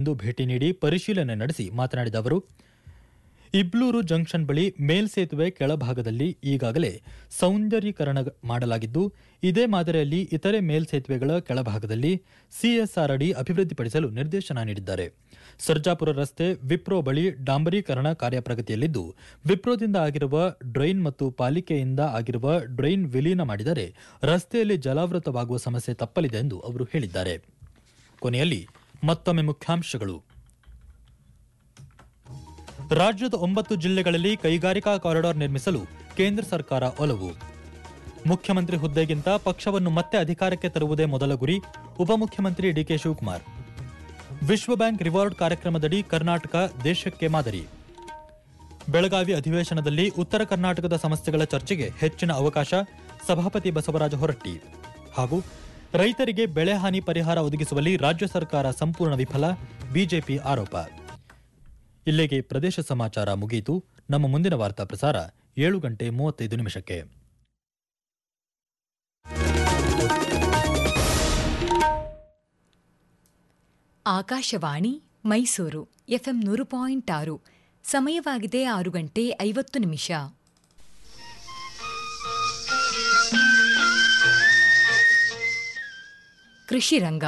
ಇಂದು ಭೇಟಿ ನೀಡಿ ಪರಿಶೀಲನೆ ನಡೆಸಿ ಮಾತನಾಡಿದ ಅವರು ಇಬ್ಲೂರು ಜಂಕ್ಷನ್ ಬಳಿ ಮೇಲ್ಸೇತುವೆ ಕೆಳಭಾಗದಲ್ಲಿ ಈಗಾಗಲೇ ಸೌಂದರ್ಯೀಕರಣ ಮಾಡಲಾಗಿದ್ದು ಇದೇ ಮಾದರಿಯಲ್ಲಿ ಇತರೆ ಮೇಲ್ಸೇತುವೆಗಳ ಕೆಳಭಾಗದಲ್ಲಿ ಸಿಎಸ್ಆರ್ ಅಡಿ ಅಭಿವೃದ್ಧಿಪಡಿಸಲು ನಿರ್ದೇಶನ ನೀಡಿದ್ದಾರೆ ಸರ್ಜಾಪುರ ರಸ್ತೆ ವಿಪ್ರೋ ಬಳಿ ಡಾಂಬರೀಕರಣ ಕಾರ್ಯ ಪ್ರಗತಿಯಲ್ಲಿದ್ದು ವಿಪ್ರೋದಿಂದ ಆಗಿರುವ ಡ್ರೈನ್ ಮತ್ತು ಪಾಲಿಕೆಯಿಂದ ಆಗಿರುವ ಡ್ರೈನ್ ವಿಲೀನ ಮಾಡಿದರೆ ರಸ್ತೆಯಲ್ಲಿ ಜಲಾವೃತವಾಗುವ ಸಮಸ್ಯೆ ತಪ್ಪಲಿದೆ ಎಂದು ಅವರು ಹೇಳಿದ್ದಾರೆ ಕೊನೆಯಲ್ಲಿ ಮತ್ತೊಮ್ಮೆ ಮುಖ್ಯಾಂಶಗಳು ರಾಜ್ಯದ ಒಂಬತ್ತು ಜಿಲ್ಲೆಗಳಲ್ಲಿ ಕೈಗಾರಿಕಾ ಕಾರಿಡಾರ್ ನಿರ್ಮಿಸಲು ಕೇಂದ್ರ ಸರ್ಕಾರ ಒಲವು ಮುಖ್ಯಮಂತ್ರಿ ಹುದ್ದೆಗಿಂತ ಪಕ್ಷವನ್ನು ಮತ್ತೆ ಅಧಿಕಾರಕ್ಕೆ ತರುವುದೇ ಮೊದಲ ಗುರಿ ಉಪಮುಖ್ಯಮಂತ್ರಿ ಡಿಕೆ ಶಿವಕುಮಾರ್ ವಿಶ್ವ ಬ್ಯಾಂಕ್ ರಿವಾರ್ಡ್ ಕಾರ್ಯಕ್ರಮದಡಿ ಕರ್ನಾಟಕ ದೇಶಕ್ಕೆ ಮಾದರಿ ಬೆಳಗಾವಿ ಅಧಿವೇಶನದಲ್ಲಿ ಉತ್ತರ ಕರ್ನಾಟಕದ ಸಮಸ್ಯೆಗಳ ಚರ್ಚೆಗೆ ಹೆಚ್ಚಿನ ಅವಕಾಶ ಸಭಾಪತಿ ಬಸವರಾಜ ಹೊರಟ್ಟಿ ಹಾಗೂ ರೈತರಿಗೆ ಬೆಳೆ ಹಾನಿ ಪರಿಹಾರ ಒದಗಿಸುವಲ್ಲಿ ರಾಜ್ಯ ಸರ್ಕಾರ ಸಂಪೂರ್ಣ ವಿಫಲ ಬಿಜೆಪಿ ಆರೋಪ ಇಲ್ಲಿಗೆ ಪ್ರದೇಶ ಸಮಾಚಾರ ಮುಗಿಯಿತು ನಮ್ಮ ಮುಂದಿನ ವಾರ್ತಾ ಪ್ರಸಾರ ಏಳು ಗಂಟೆ ಮೂವತ್ತೈದು ನಿಮಿಷಕ್ಕೆ ಆಕಾಶವಾಣಿ ಮೈಸೂರು ಎಫ್ಎಂ ನೂರು ಪಾಯಿಂಟ್ ಆರು ಸಮಯವಾಗಿದೆ ಆರು ಗಂಟೆ ಐವತ್ತು ನಿಮಿಷ ಕೃಷಿ ರಂಗ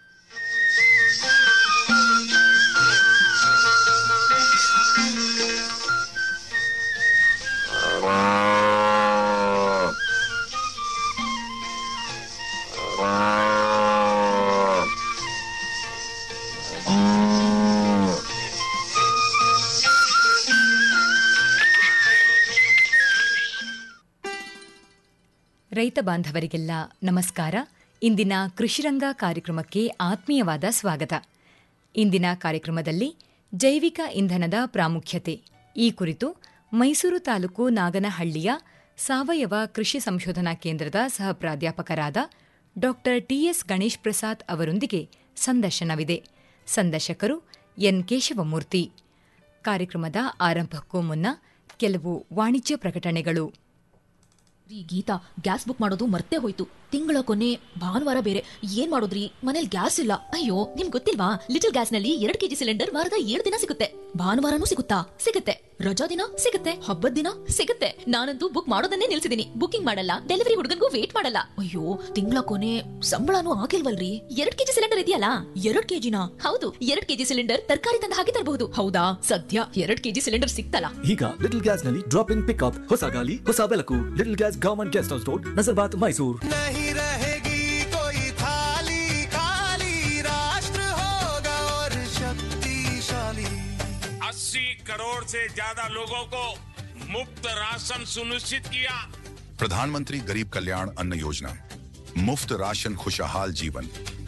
ರೈತ ಬಾಂಧವರಿಗೆಲ್ಲ ನಮಸ್ಕಾರ ಇಂದಿನ ಕೃಷಿರಂಗ ಕಾರ್ಯಕ್ರಮಕ್ಕೆ ಆತ್ಮೀಯವಾದ ಸ್ವಾಗತ ಇಂದಿನ ಕಾರ್ಯಕ್ರಮದಲ್ಲಿ ಜೈವಿಕ ಇಂಧನದ ಪ್ರಾಮುಖ್ಯತೆ ಈ ಕುರಿತು ಮೈಸೂರು ತಾಲೂಕು ನಾಗನಹಳ್ಳಿಯ ಸಾವಯವ ಕೃಷಿ ಸಂಶೋಧನಾ ಕೇಂದ್ರದ ಸಹ ಪ್ರಾಧ್ಯಾಪಕರಾದ ಡಾ ಟಿಎಸ್ ಗಣೇಶ್ ಪ್ರಸಾದ್ ಅವರೊಂದಿಗೆ ಸಂದರ್ಶನವಿದೆ ಸಂದರ್ಶಕರು ಎನ್ ಕೇಶವಮೂರ್ತಿ ಕಾರ್ಯಕ್ರಮದ ಆರಂಭಕ್ಕೂ ಮುನ್ನ ಕೆಲವು ವಾಣಿಜ್ಯ ಪ್ರಕಟಣೆಗಳು ರೀ ಗೀತಾ ಗ್ಯಾಸ್ ಬುಕ್ ಮಾಡೋದು ಮರ್ತೇ ಹೋಯ್ತು ತಿಂಗಳ ಕೊನೆ ಭಾನುವಾರ ಬೇರೆ ಏನ್ ಮಾಡೋದ್ರಿ ಮನೇಲಿ ಗ್ಯಾಸ್ ಇಲ್ಲ ಅಯ್ಯೋ ನಿಮ್ ಗೊತ್ತಿಲ್ವಾ ಲಿಟಲ್ ಗ್ಯಾಸ್ ನಲ್ಲಿ ಎರಡ್ ಕೆಜಿ ಸಿಲಿಂಡರ್ ವಾರದ ಏಳು ದಿನ ಸಿಗುತ್ತೆ ಭಾನುವಾರನೂ ಸಿಗುತ್ತಾ ಸಿಗುತ್ತೆ ರಜಾ ದಿನ ಸಿಗುತ್ತೆ ಹಬ್ಬದ ದಿನ ಸಿಗುತ್ತೆ ನಾನಂತೂ ಬುಕ್ ಮಾಡೋದನ್ನೇ ನಿಲ್ಸಿದೀನಿ ಬುಕಿಂಗ್ ಮಾಡಲ್ಲ ಡೆಲಿವರಿ ಹುಡುಗನ್ಗೂ ವೇಟ್ ಮಾಡಲ್ಲ ಅಯ್ಯೋ ತಿಂಗಳ ಕೊನೆ ಸಂಬಳನೂ ಆಗಿಲ್ವಲ್ರಿ ಎರಡ್ ಕೆಜಿ ಸಿಲಿಂಡರ್ ಇದೆಯಲ್ಲ ಎರಡ್ ಕೆಜಿನ ಹೌದು ಎರಡ್ ಕೆಜಿ ಸಿಲಿಂಡರ್ ತರಕಾರಿ ತಂದ ಹಾಗೆ ತರಬಹುದು ಹೌದಾ ಸದ್ಯ ಎರಡ್ ಕೆಜಿ ಸಿಲಿಂಡರ್ ಸಿಕ್ತಲ್ಲ ಈಗ ಲಿಟಲ್ ಗ್ಯಾಸ್ ನಲ್ಲಿ ಡ್ರಾಪ್ ಇನ್ ಪಿಕ್ಅಪ್ ಹೊಸ ಗಾಲಿ ಹೊಸ ಬೆಳಕು little gas government guest house road Nazarbad Mysuru नहीं रहेगी कोई थाली खाली राष्ट्र होगा और शक्तिशाली अस्सी करोड़ से ज्यादा लोगों को मुफ्त राशन सुनिश्चित किया प्रधानमंत्री गरीब कल्याण अन्न योजना मुफ्त राशन खुशहाल जीवन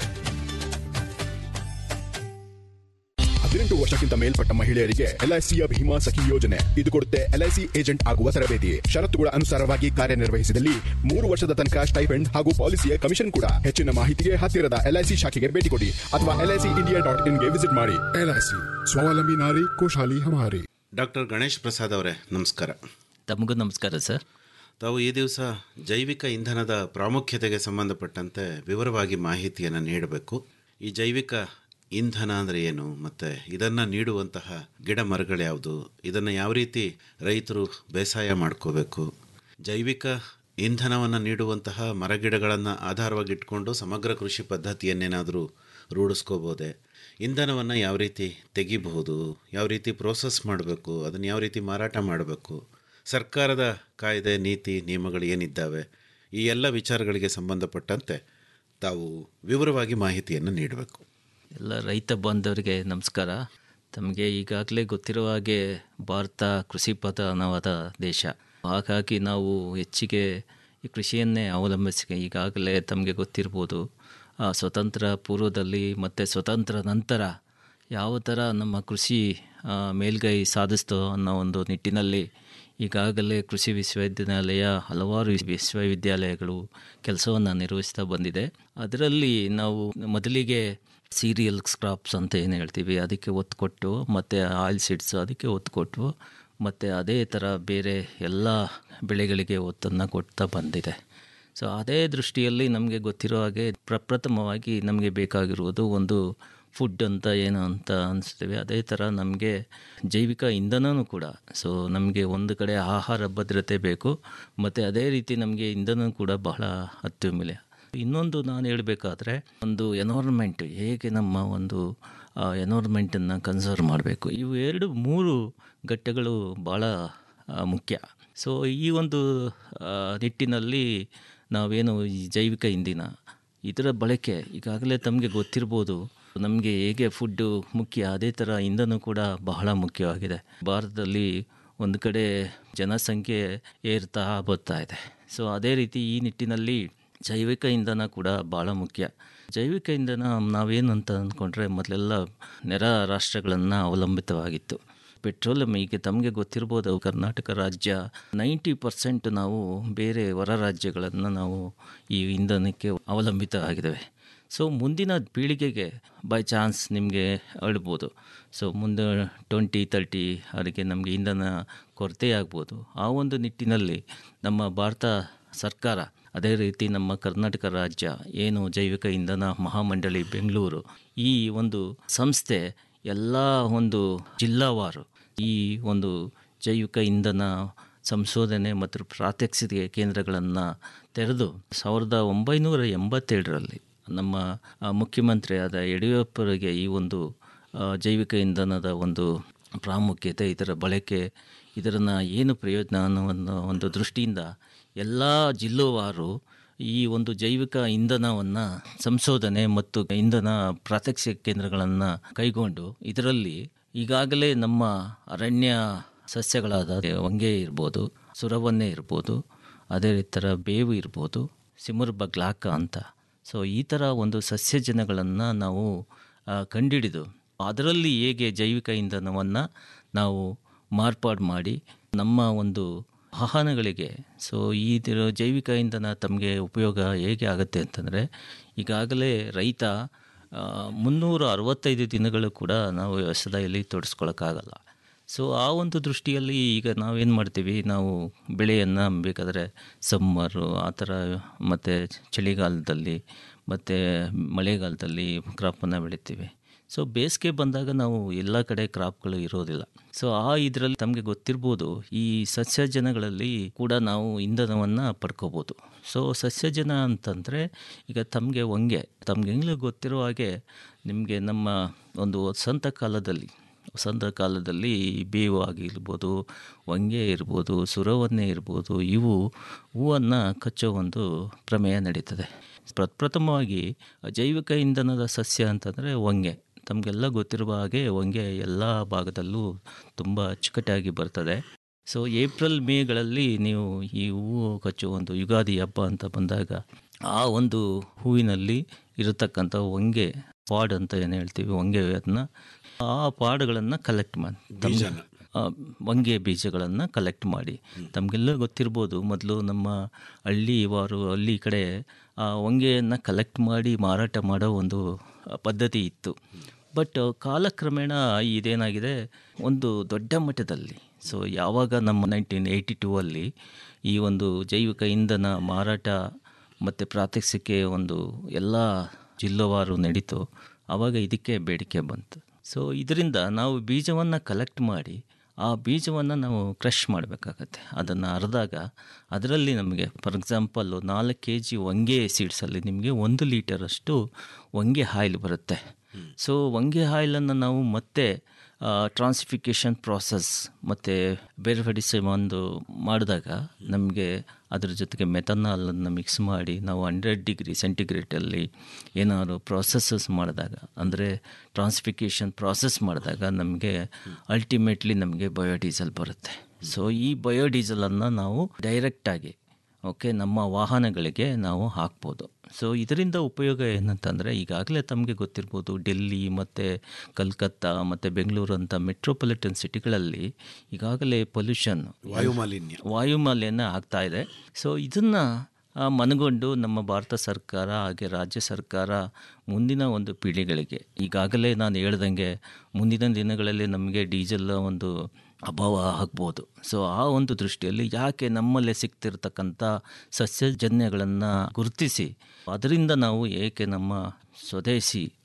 ಹದಿನೆಂಟು ವರ್ಷಕ್ಕಿಂತ ಮೇಲ್ಪಟ್ಟ ಮಹಿಳೆಯರಿಗೆ ಎಲ್ಐಸಿಯ ಭೀಮಾ ಸಖಿ ಯೋಜನೆ ಇದು ಕೊಡುತ್ತೆ ಎಲ್ಐಸಿ ಏಜೆಂಟ್ ಆಗುವ ತರಬೇತಿ ಷರತ್ತುಗಳ ಅನುಸಾರವಾಗಿ ಕಾರ್ಯನಿರ್ವಹಿಸಿದಲ್ಲಿ ಮೂರು ವರ್ಷದ ತನಕ ಸ್ಟೈಪೆಂಡ್ ಹಾಗೂ ಪಾಲಿಸಿಯ ಕಮಿಷನ್ ಕೂಡ ಹೆಚ್ಚಿನ ಮಾಹಿತಿಗೆ ಹತ್ತಿರದ ಎಲ್ಐಸಿ ಶಾಖೆಗೆ ಭೇಟಿ ಕೊಡಿ ಅಥವಾ ಎಲ್ಐಸಿ ಇಂಡಿಯಾ ಡಾಟ್ ಇನ್ಗೆ ವಿಸಿಟ್ ಮಾಡಿ ಎಲ್ಐಸಿ ಸ್ವಾವಲಂಬಿ ನಾರಿ ಕೋಶಾಲಿ ಹಮಾರಿ ಡಾಕ್ಟರ್ ಗಣೇಶ್ ಪ್ರಸಾದ್ ಅವರೇ ನಮಸ್ಕಾರ ತಮಗೂ ನಮಸ್ಕಾರ ಸರ್ ತಾವು ಈ ದಿವಸ ಜೈವಿಕ ಇಂಧನದ ಪ್ರಾಮುಖ್ಯತೆಗೆ ಸಂಬಂಧಪಟ್ಟಂತೆ ವಿವರವಾಗಿ ಮಾಹಿತಿಯನ್ನು ನೀಡಬೇಕು ಈ ಜೈವಿಕ ಇಂಧನ ಅಂದರೆ ಏನು ಮತ್ತು ಇದನ್ನು ನೀಡುವಂತಹ ಗಿಡ ಮರಗಳ್ಯಾವುದು ಇದನ್ನು ಯಾವ ರೀತಿ ರೈತರು ಬೇಸಾಯ ಮಾಡ್ಕೋಬೇಕು ಜೈವಿಕ ಇಂಧನವನ್ನು ನೀಡುವಂತಹ ಮರಗಿಡಗಳನ್ನು ಆಧಾರವಾಗಿಟ್ಕೊಂಡು ಸಮಗ್ರ ಕೃಷಿ ಪದ್ಧತಿಯನ್ನೇನಾದರೂ ರೂಢಿಸ್ಕೋಬೋದೆ ಇಂಧನವನ್ನು ಯಾವ ರೀತಿ ತೆಗಿಬಹುದು ಯಾವ ರೀತಿ ಪ್ರೋಸೆಸ್ ಮಾಡಬೇಕು ಅದನ್ನು ಯಾವ ರೀತಿ ಮಾರಾಟ ಮಾಡಬೇಕು ಸರ್ಕಾರದ ಕಾಯ್ದೆ ನೀತಿ ನಿಯಮಗಳು ಏನಿದ್ದಾವೆ ಈ ಎಲ್ಲ ವಿಚಾರಗಳಿಗೆ ಸಂಬಂಧಪಟ್ಟಂತೆ ತಾವು ವಿವರವಾಗಿ ಮಾಹಿತಿಯನ್ನು ನೀಡಬೇಕು ಎಲ್ಲ ರೈತ ಬಾಂಧವರಿಗೆ ನಮಸ್ಕಾರ ತಮಗೆ ಈಗಾಗಲೇ ಗೊತ್ತಿರುವ ಹಾಗೆ ಭಾರತ ಕೃಷಿ ಪ್ರಧಾನವಾದ ದೇಶ ಹಾಗಾಗಿ ನಾವು ಹೆಚ್ಚಿಗೆ ಈ ಕೃಷಿಯನ್ನೇ ಅವಲಂಬಿಸಿ ಈಗಾಗಲೇ ತಮಗೆ ಗೊತ್ತಿರ್ಬೋದು ಆ, ಸ್ವತಂತ್ರ ಪೂರ್ವದಲ್ಲಿ ಮತ್ತು ಸ್ವತಂತ್ರ ನಂತರ ಯಾವ ಥರ ನಮ್ಮ ಕೃಷಿ ಆ, ಮೇಲ್ಗೈ ಸಾಧಿಸ್ತು ಅನ್ನೋ ಒಂದು ನಿಟ್ಟಿನಲ್ಲಿ ಈಗಾಗಲೇ ಕೃಷಿ ವಿಶ್ವವಿದ್ಯಾನಿಲಯ ಹಲವಾರು ವಿಶ್ವವಿದ್ಯಾಲಯಗಳು ಕೆಲಸವನ್ನು ನಿರ್ವಹಿಸ್ತಾ ಬಂದಿದೆ ಅದರಲ್ಲಿ ನಾವು ಮೊದಲಿಗೆ ಸೀರಿಯಲ್ ಸ್ಕ್ರಾಪ್ಸ್ ಅಂತ ಏನು ಹೇಳ್ತೀವಿ ಅದಕ್ಕೆ ಒತ್ತು ಕೊಟ್ಟು ಮತ್ತು ಆಯಿಲ್ ಸೀಡ್ಸ್ ಅದಕ್ಕೆ ಒತ್ತು ಕೊಟ್ಟು ಮತ್ತು ಅದೇ ಥರ ಬೇರೆ ಎಲ್ಲ ಬೆಳೆಗಳಿಗೆ ಒತ್ತನ್ನು ಕೊಡ್ತಾ ಬಂದಿದೆ ಸೊ ಅದೇ ದೃಷ್ಟಿಯಲ್ಲಿ ನಮಗೆ ಗೊತ್ತಿರೋ ಹಾಗೆ ಪ್ರಪ್ರಥಮವಾಗಿ ನಮಗೆ ಬೇಕಾಗಿರುವುದು ಒಂದು ಫುಡ್ ಅಂತ ಏನು ಅಂತ ಅನಿಸ್ತೀವಿ ಅದೇ ಥರ ನಮಗೆ ಜೈವಿಕ ಇಂಧನವೂ ಕೂಡ ಸೊ ನಮಗೆ ಒಂದು ಕಡೆ ಆಹಾರ ಭದ್ರತೆ ಬೇಕು ಮತ್ತು ಅದೇ ರೀತಿ ನಮಗೆ ಇಂಧನ ಕೂಡ ಬಹಳ ಅತ್ಯುಮೂಲ್ಯ ಇನ್ನೊಂದು ನಾನು ಹೇಳಬೇಕಾದ್ರೆ ಒಂದು ಎನ್ವೈರ್ಮೆಂಟ್ ಹೇಗೆ ನಮ್ಮ ಒಂದು ಎನ್ವೈರ್ಮೆಂಟನ್ನು ಕನ್ಸರ್ವ್ ಮಾಡಬೇಕು ಇವು ಎರಡು ಮೂರು ಘಟ್ಟಗಳು ಭಾಳ ಆ, ಮುಖ್ಯ ಸೊ ಈ ಒಂದು ಆ, ನಿಟ್ಟಿನಲ್ಲಿ ನಾವೇನು ಈ ಜೈವಿಕ ಇಂಧನ ಇದರ ಬಳಕೆ ಈಗಾಗಲೇ ತಮಗೆ ಗೊತ್ತಿರ್ಬೋದು ನಮಗೆ ಹೇಗೆ ಫುಡ್ಡು ಮುಖ್ಯ ಅದೇ ಥರ ಇಂಧನ ಕೂಡ ಬಹಳ ಮುಖ್ಯವಾಗಿದೆ ಭಾರತದಲ್ಲಿ ಒಂದು ಕಡೆ ಜನಸಂಖ್ಯೆ ಏರ್ತಾ ಬರ್ತಾ ಇದೆ ಸೊ ಅದೇ ರೀತಿ ಈ ನಿಟ್ಟಿನಲ್ಲಿ ಜೈವಿಕ ಇಂಧನ ಕೂಡ ಭಾಳ ಮುಖ್ಯ ಜೈವಿಕ ಇಂಧನ ನಾವೇನು ಅಂತ ಅಂದ್ಕೊಂಡ್ರೆ ಮೊದಲೆಲ್ಲ ನೆರ ರಾಷ್ಟ್ರಗಳನ್ನು ಅವಲಂಬಿತವಾಗಿತ್ತು ಪೆಟ್ರೋಲಿಯಂ ಈಗ ತಮಗೆ ಗೊತ್ತಿರ್ಬೋದು ಕರ್ನಾಟಕ ರಾಜ್ಯ ನೈಂಟಿ ಪರ್ಸೆಂಟ್ ನಾವು ಬೇರೆ ಹೊರ ರಾಜ್ಯಗಳನ್ನು ನಾವು ಈ ಇಂಧನಕ್ಕೆ ಅವಲಂಬಿತ ಆಗಿದ್ದೇವೆ ಸೊ ಮುಂದಿನ ಪೀಳಿಗೆಗೆ ಬೈ ಚಾನ್ಸ್ ನಿಮಗೆ ಹೇಳ್ಬೋದು ಸೊ ಮುಂದೆ ಟ್ವೆಂಟಿ ತರ್ಟಿ ಅವರಿಗೆ ನಮಗೆ ಇಂಧನ ಕೊರತೆ ಆಗ್ಬೋದು ಆ ಒಂದು ನಿಟ್ಟಿನಲ್ಲಿ ನಮ್ಮ ಭಾರತ ಸರ್ಕಾರ ಅದೇ ರೀತಿ ನಮ್ಮ ಕರ್ನಾಟಕ ರಾಜ್ಯ ಏನು ಜೈವಿಕ ಇಂಧನ ಮಹಾಮಂಡಳಿ ಬೆಂಗಳೂರು ಈ ಒಂದು ಸಂಸ್ಥೆ ಎಲ್ಲ ಒಂದು ಜಿಲ್ಲಾವಾರು ಈ ಒಂದು ಜೈವಿಕ ಇಂಧನ ಸಂಶೋಧನೆ ಮತ್ತು ಪ್ರಾತ್ಯಕ್ಷಿಕೆ ಕೇಂದ್ರಗಳನ್ನು ತೆರೆದು ಸಾವಿರದ ಒಂಬೈನೂರ ಎಂಬತ್ತೇಳರಲ್ಲಿ ನಮ್ಮ ಆ, ಮುಖ್ಯಮಂತ್ರಿಯಾದ ಯಡಿಯೂರಪ್ಪರಿಗೆ ಈ ಒಂದು ಆ, ಜೈವಿಕ ಇಂಧನದ ಒಂದು ಪ್ರಾಮುಖ್ಯತೆ ಇದರ ಬಳಕೆ ಇದರನ್ನು ಏನು ಪ್ರಯೋಜನ ಅನ್ನೋ ಒಂದು ದೃಷ್ಟಿಯಿಂದ ಎಲ್ಲ ಜಿಲ್ಲುವಾರು ಈ ಒಂದು ಜೈವಿಕ ಇಂಧನವನ್ನು ಸಂಶೋಧನೆ ಮತ್ತು ಇಂಧನ ಪ್ರಾತ್ಯಕ್ಷಿಕ ಕೇಂದ್ರಗಳನ್ನು ಕೈಗೊಂಡು ಇದರಲ್ಲಿ ಈಗಾಗಲೇ ನಮ್ಮ ಅರಣ್ಯ ಸಸ್ಯಗಳಾದ ಹೊಂಗೆ ಇರ್ಬೋದು ಸುರವನ್ನೇ ಇರ್ಬೋದು ಅದೇ ಥರ ಬೇವು ಇರ್ಬೋದು ಸಿಮುರ್ ಬಗ್ಲಾಕ ಅಂತ ಸೊ ಈ ಥರ ಒಂದು ಸಸ್ಯಜನಗಳನ್ನು ನಾವು ಆ, ಕಂಡಿಡಿದು ಅದರಲ್ಲಿ ಹೇಗೆ ಜೈವಿಕ ಇಂಧನವನ್ನು ನಾವು ಮಾರ್ಪಾಡು ಮಾಡಿ ನಮ್ಮ ಒಂದು ವಾಹನಗಳಿಗೆ ಸೊ ಈ ತರ ಜೈವಿಕ ಇಂಧನ ತಮಗೆ ಉಪಯೋಗ ಹೇಗೆ ಆಗುತ್ತೆ ಅಂತಂದರೆ ಈಗಾಗಲೇ ರೈತ ಆ, ಮುನ್ನೂರ ಅರವತ್ತೈದು ದಿನಗಳು ಕೂಡ ನಾವು ವ್ಯವಸಾಯದಲ್ಲಿ ತೊಡಸ್ಕೊಳಕ್ಕಾಗಲ್ಲ ಸೊ ಆ ಒಂದು ದೃಷ್ಟಿಯಲ್ಲಿ ಈಗ ನಾವೇನು ಮಾಡ್ತೀವಿ ನಾವು ಬೆಳೆಯನ್ನು ಬೇಕಾದರೆ ಸಮ್ಮರು ಆ ಥರ ಮತ್ತು ಚಳಿಗಾಲದಲ್ಲಿ ಮತ್ತು ಮಳೆಗಾಲದಲ್ಲಿ ಕ್ರಾಪನ್ನು ಬೆಳಿತೀವಿ ಸೊ ಬೇಸಿಗೆ ಬಂದಾಗ ನಾವು ಎಲ್ಲ ಕಡೆ ಕ್ರಾಪ್ಗಳು ಇರೋದಿಲ್ಲ ಸೊ ಆ ಇದರಲ್ಲಿ ತಮಗೆ ಗೊತ್ತಿರ್ಬೋದು ಈ ಸಸ್ಯಜನಗಳಲ್ಲಿ ಕೂಡ ನಾವು ಇಂಧನವನ್ನು ಪಡ್ಕೋಬೋದು ಸೊ ಸಸ್ಯಜನ ಅಂತಂದರೆ ಈಗ ತಮಗೆ ಹೊಂಗೆ ತಮ್ಗೆ ಹೆಂಗ್ಲೂ ಗೊತ್ತಿರೋ ಹಾಗೆ ನಿಮಗೆ ನಮ್ಮ ಒಂದು ವಸಂತ ಕಾಲದಲ್ಲಿ ವಸಂತ ಕಾಲದಲ್ಲಿ ಬೇವು ಆಗಿರ್ಬೋದು ಹೊಂಗೆ ಇರ್ಬೋದು ಸುರವನ್ನೇ ಇರ್ಬೋದು ಇವು ಹೂವನ್ನು ಕಚ್ಚೋ ಒಂದು ಪ್ರಮೇಯ ನಡೀತದೆ ಪ್ರಪ್ರಥಮವಾಗಿ ಜೈವಿಕ ಇಂಧನದ ಸಸ್ಯ ಅಂತಂದರೆ ಹೊಂಗೆ ತಮಗೆಲ್ಲ ಗೊತ್ತಿರುವ ಹಾಗೆ ಹೊಂಗೆ ಎಲ್ಲ ಭಾಗದಲ್ಲೂ ತುಂಬ ಅಚ್ಚುಕಟ್ಟಾಗಿ ಬರ್ತದೆ ಸೊ ಏಪ್ರಿಲ್ ಮೇಗಳಲ್ಲಿ ನೀವು ಈ ಹೂವು ಕಚ್ಚುವ ಒಂದು ಯುಗಾದಿ ಹಬ್ಬ ಅಂತ ಬಂದಾಗ ಆ ಒಂದು ಹೂವಿನಲ್ಲಿ ಇರತಕ್ಕಂಥ ಹೊಂಗೆ ಪಾಡ್ ಅಂತ ಏನು ಹೇಳ್ತೀವಿ ಹೊಂಗೆ ಅದನ್ನ ಆ ಪಾಡುಗಳನ್ನು ಕಲೆಕ್ಟ್ ಮಾಡಿ ತಮ್ಮ ಆ, ಹೊಂಗೆ ಬೀಜಗಳನ್ನು ಕಲೆಕ್ಟ್ ಮಾಡಿ ತಮಗೆಲ್ಲ ಗೊತ್ತಿರ್ಬೋದು ಮೊದಲು ನಮ್ಮ ಹಳ್ಳಿ ವಾರು ಹಳ್ಳಿ ಕಡೆ ಆ ಹೊಂಗೆಯನ್ನು ಕಲೆಕ್ಟ್ ಮಾಡಿ ಮಾರಾಟ ಮಾಡೋ ಒಂದು ಪದ್ಧತಿ ಇತ್ತು ಬಟ್ ಕಾಲಕ್ರಮೇಣ ಇದೇನಾಗಿದೆ ಒಂದು ದೊಡ್ಡ ಮಟ್ಟದಲ್ಲಿ ಸೊ ಯಾವಾಗ ನಮ್ಮ ನೈನ್ಟೀನ್ ಏಯ್ಟಿ ಟೂ ಅಲ್ಲಿ ಈ ಒಂದು ಜೈವಿಕ ಇಂಧನ ಮಾರಾಟ ಮತ್ತು ಪ್ರಾತ್ಯಕ್ಷಿಕೆ ಒಂದು ಎಲ್ಲ ಜಿಲ್ಲವಾರು ನಡೀತು ಆವಾಗ ಇದಕ್ಕೆ ಬೇಡಿಕೆ ಬಂತು ಸೊ ಇದರಿಂದ ನಾವು ಬೀಜವನ್ನು ಕಲೆಕ್ಟ್ ಮಾಡಿ ಆ ಬೀಜವನ್ನು ನಾವು ಕ್ರಷ್ ಮಾಡಬೇಕಾಗತ್ತೆ ಅದನ್ನು ಅರೆದಾಗ ಅದರಲ್ಲಿ ನಮಗೆ ಫಾರ್ ಎಕ್ಸಾಂಪಲ್ಲು ನಾಲ್ಕು ಕೆ ಜಿ ಹೊಂಗೆ ಸೀಡ್ಸಲ್ಲಿ ನಿಮಗೆ ಒಂದು ಲೀಟರಷ್ಟು ಹೊಂಗೆ ಆಯಿಲ್ ಬರುತ್ತೆ ಸೊ ಹೊಂಗೆ ಆಯಿಲನ್ನು ನಾವು ಮತ್ತೆ ಟ್ರಾನ್ಸಿಫಿಕೇಷನ್ ಪ್ರಾಸೆಸ್ ಮತ್ತು ಬೇರ್ಪಡಿಸಿ ಒಂದು ಮಾಡಿದಾಗ ನಮಗೆ ಅದ್ರ ಜೊತೆಗೆ ಮೆಥನಾಲನ್ನು ಮಿಕ್ಸ್ ಮಾಡಿ ನಾವು ಹಂಡ್ರೆಡ್ ಡಿಗ್ರಿ ಸೆಂಟಿಗ್ರೇಟಲ್ಲಿ ಏನಾದ್ರು ಪ್ರಾಸೆಸಸ್ ಮಾಡಿದಾಗ ಅಂದರೆ ಟ್ರಾನ್ಸ್ಫಿಕೇಷನ್ ಪ್ರಾಸೆಸ್ ಮಾಡಿದಾಗ ನಮಗೆ ಅಲ್ಟಿಮೇಟ್ಲಿ ನಮಗೆ ಬಯೋಡೀಸೆಲ್ ಬರುತ್ತೆ ಸೊ ಈ ಬಯೋಡೀಸೆಲನ್ನು ನಾವು ಡೈರೆಕ್ಟಾಗಿ ಓಕೆ ನಮ್ಮ ವಾಹನಗಳಿಗೆ ನಾವು ಹಾಕ್ಬೋದು ಸೊ ಇದರಿಂದ ಉಪಯೋಗ ಏನಂತಂದರೆ ಈಗಾಗಲೇ ತಮಗೆ ಗೊತ್ತಿರ್ಬೋದು ಡೆಲ್ಲಿ ಮತ್ತು ಕಲ್ಕತ್ತಾ ಮತ್ತು ಬೆಂಗಳೂರು ಅಂತ ಮೆಟ್ರೋಪಾಲಿಟನ್ ಸಿಟಿಗಳಲ್ಲಿ ಈಗಾಗಲೇ ಪೊಲ್ಯೂಷನ್ ವಾಯುಮಾಲಿನ್ಯ ವಾಯುಮಾಲಿನ್ಯ ಆಗ್ತಾ ಇದೆ ಸೊ ಇದನ್ನು ಮನಗೊಂಡು ನಮ್ಮ ಭಾರತ ಸರ್ಕಾರ ಹಾಗೆ ರಾಜ್ಯ ಸರ್ಕಾರ ಮುಂದಿನ ಒಂದು ಪೀಳಿಗೆಗಳಿಗೆ ಈಗಾಗಲೇ ನಾನು ಹೇಳ್ದಂಗೆ ಮುಂದಿನ ದಿನಗಳಲ್ಲಿ ನಮಗೆ ಡೀಸೆಲ್ ಒಂದು ಅಭಾವ ಆಗ್ಬೋದು ಸೊ ಆ ಒಂದು ದೃಷ್ಟಿಯಲ್ಲಿ ಯಾಕೆ ನಮ್ಮಲ್ಲೇ ಸಿಗ್ತಿರ್ತಕ್ಕಂಥ ಸಸ್ಯಜನ್ಯಗಳನ್ನು ಗುರುತಿಸಿ ಅದರಿಂದ ನಾವು ಏಕೆ ನಮ್ಮ ಸ್ವದೇಶಿ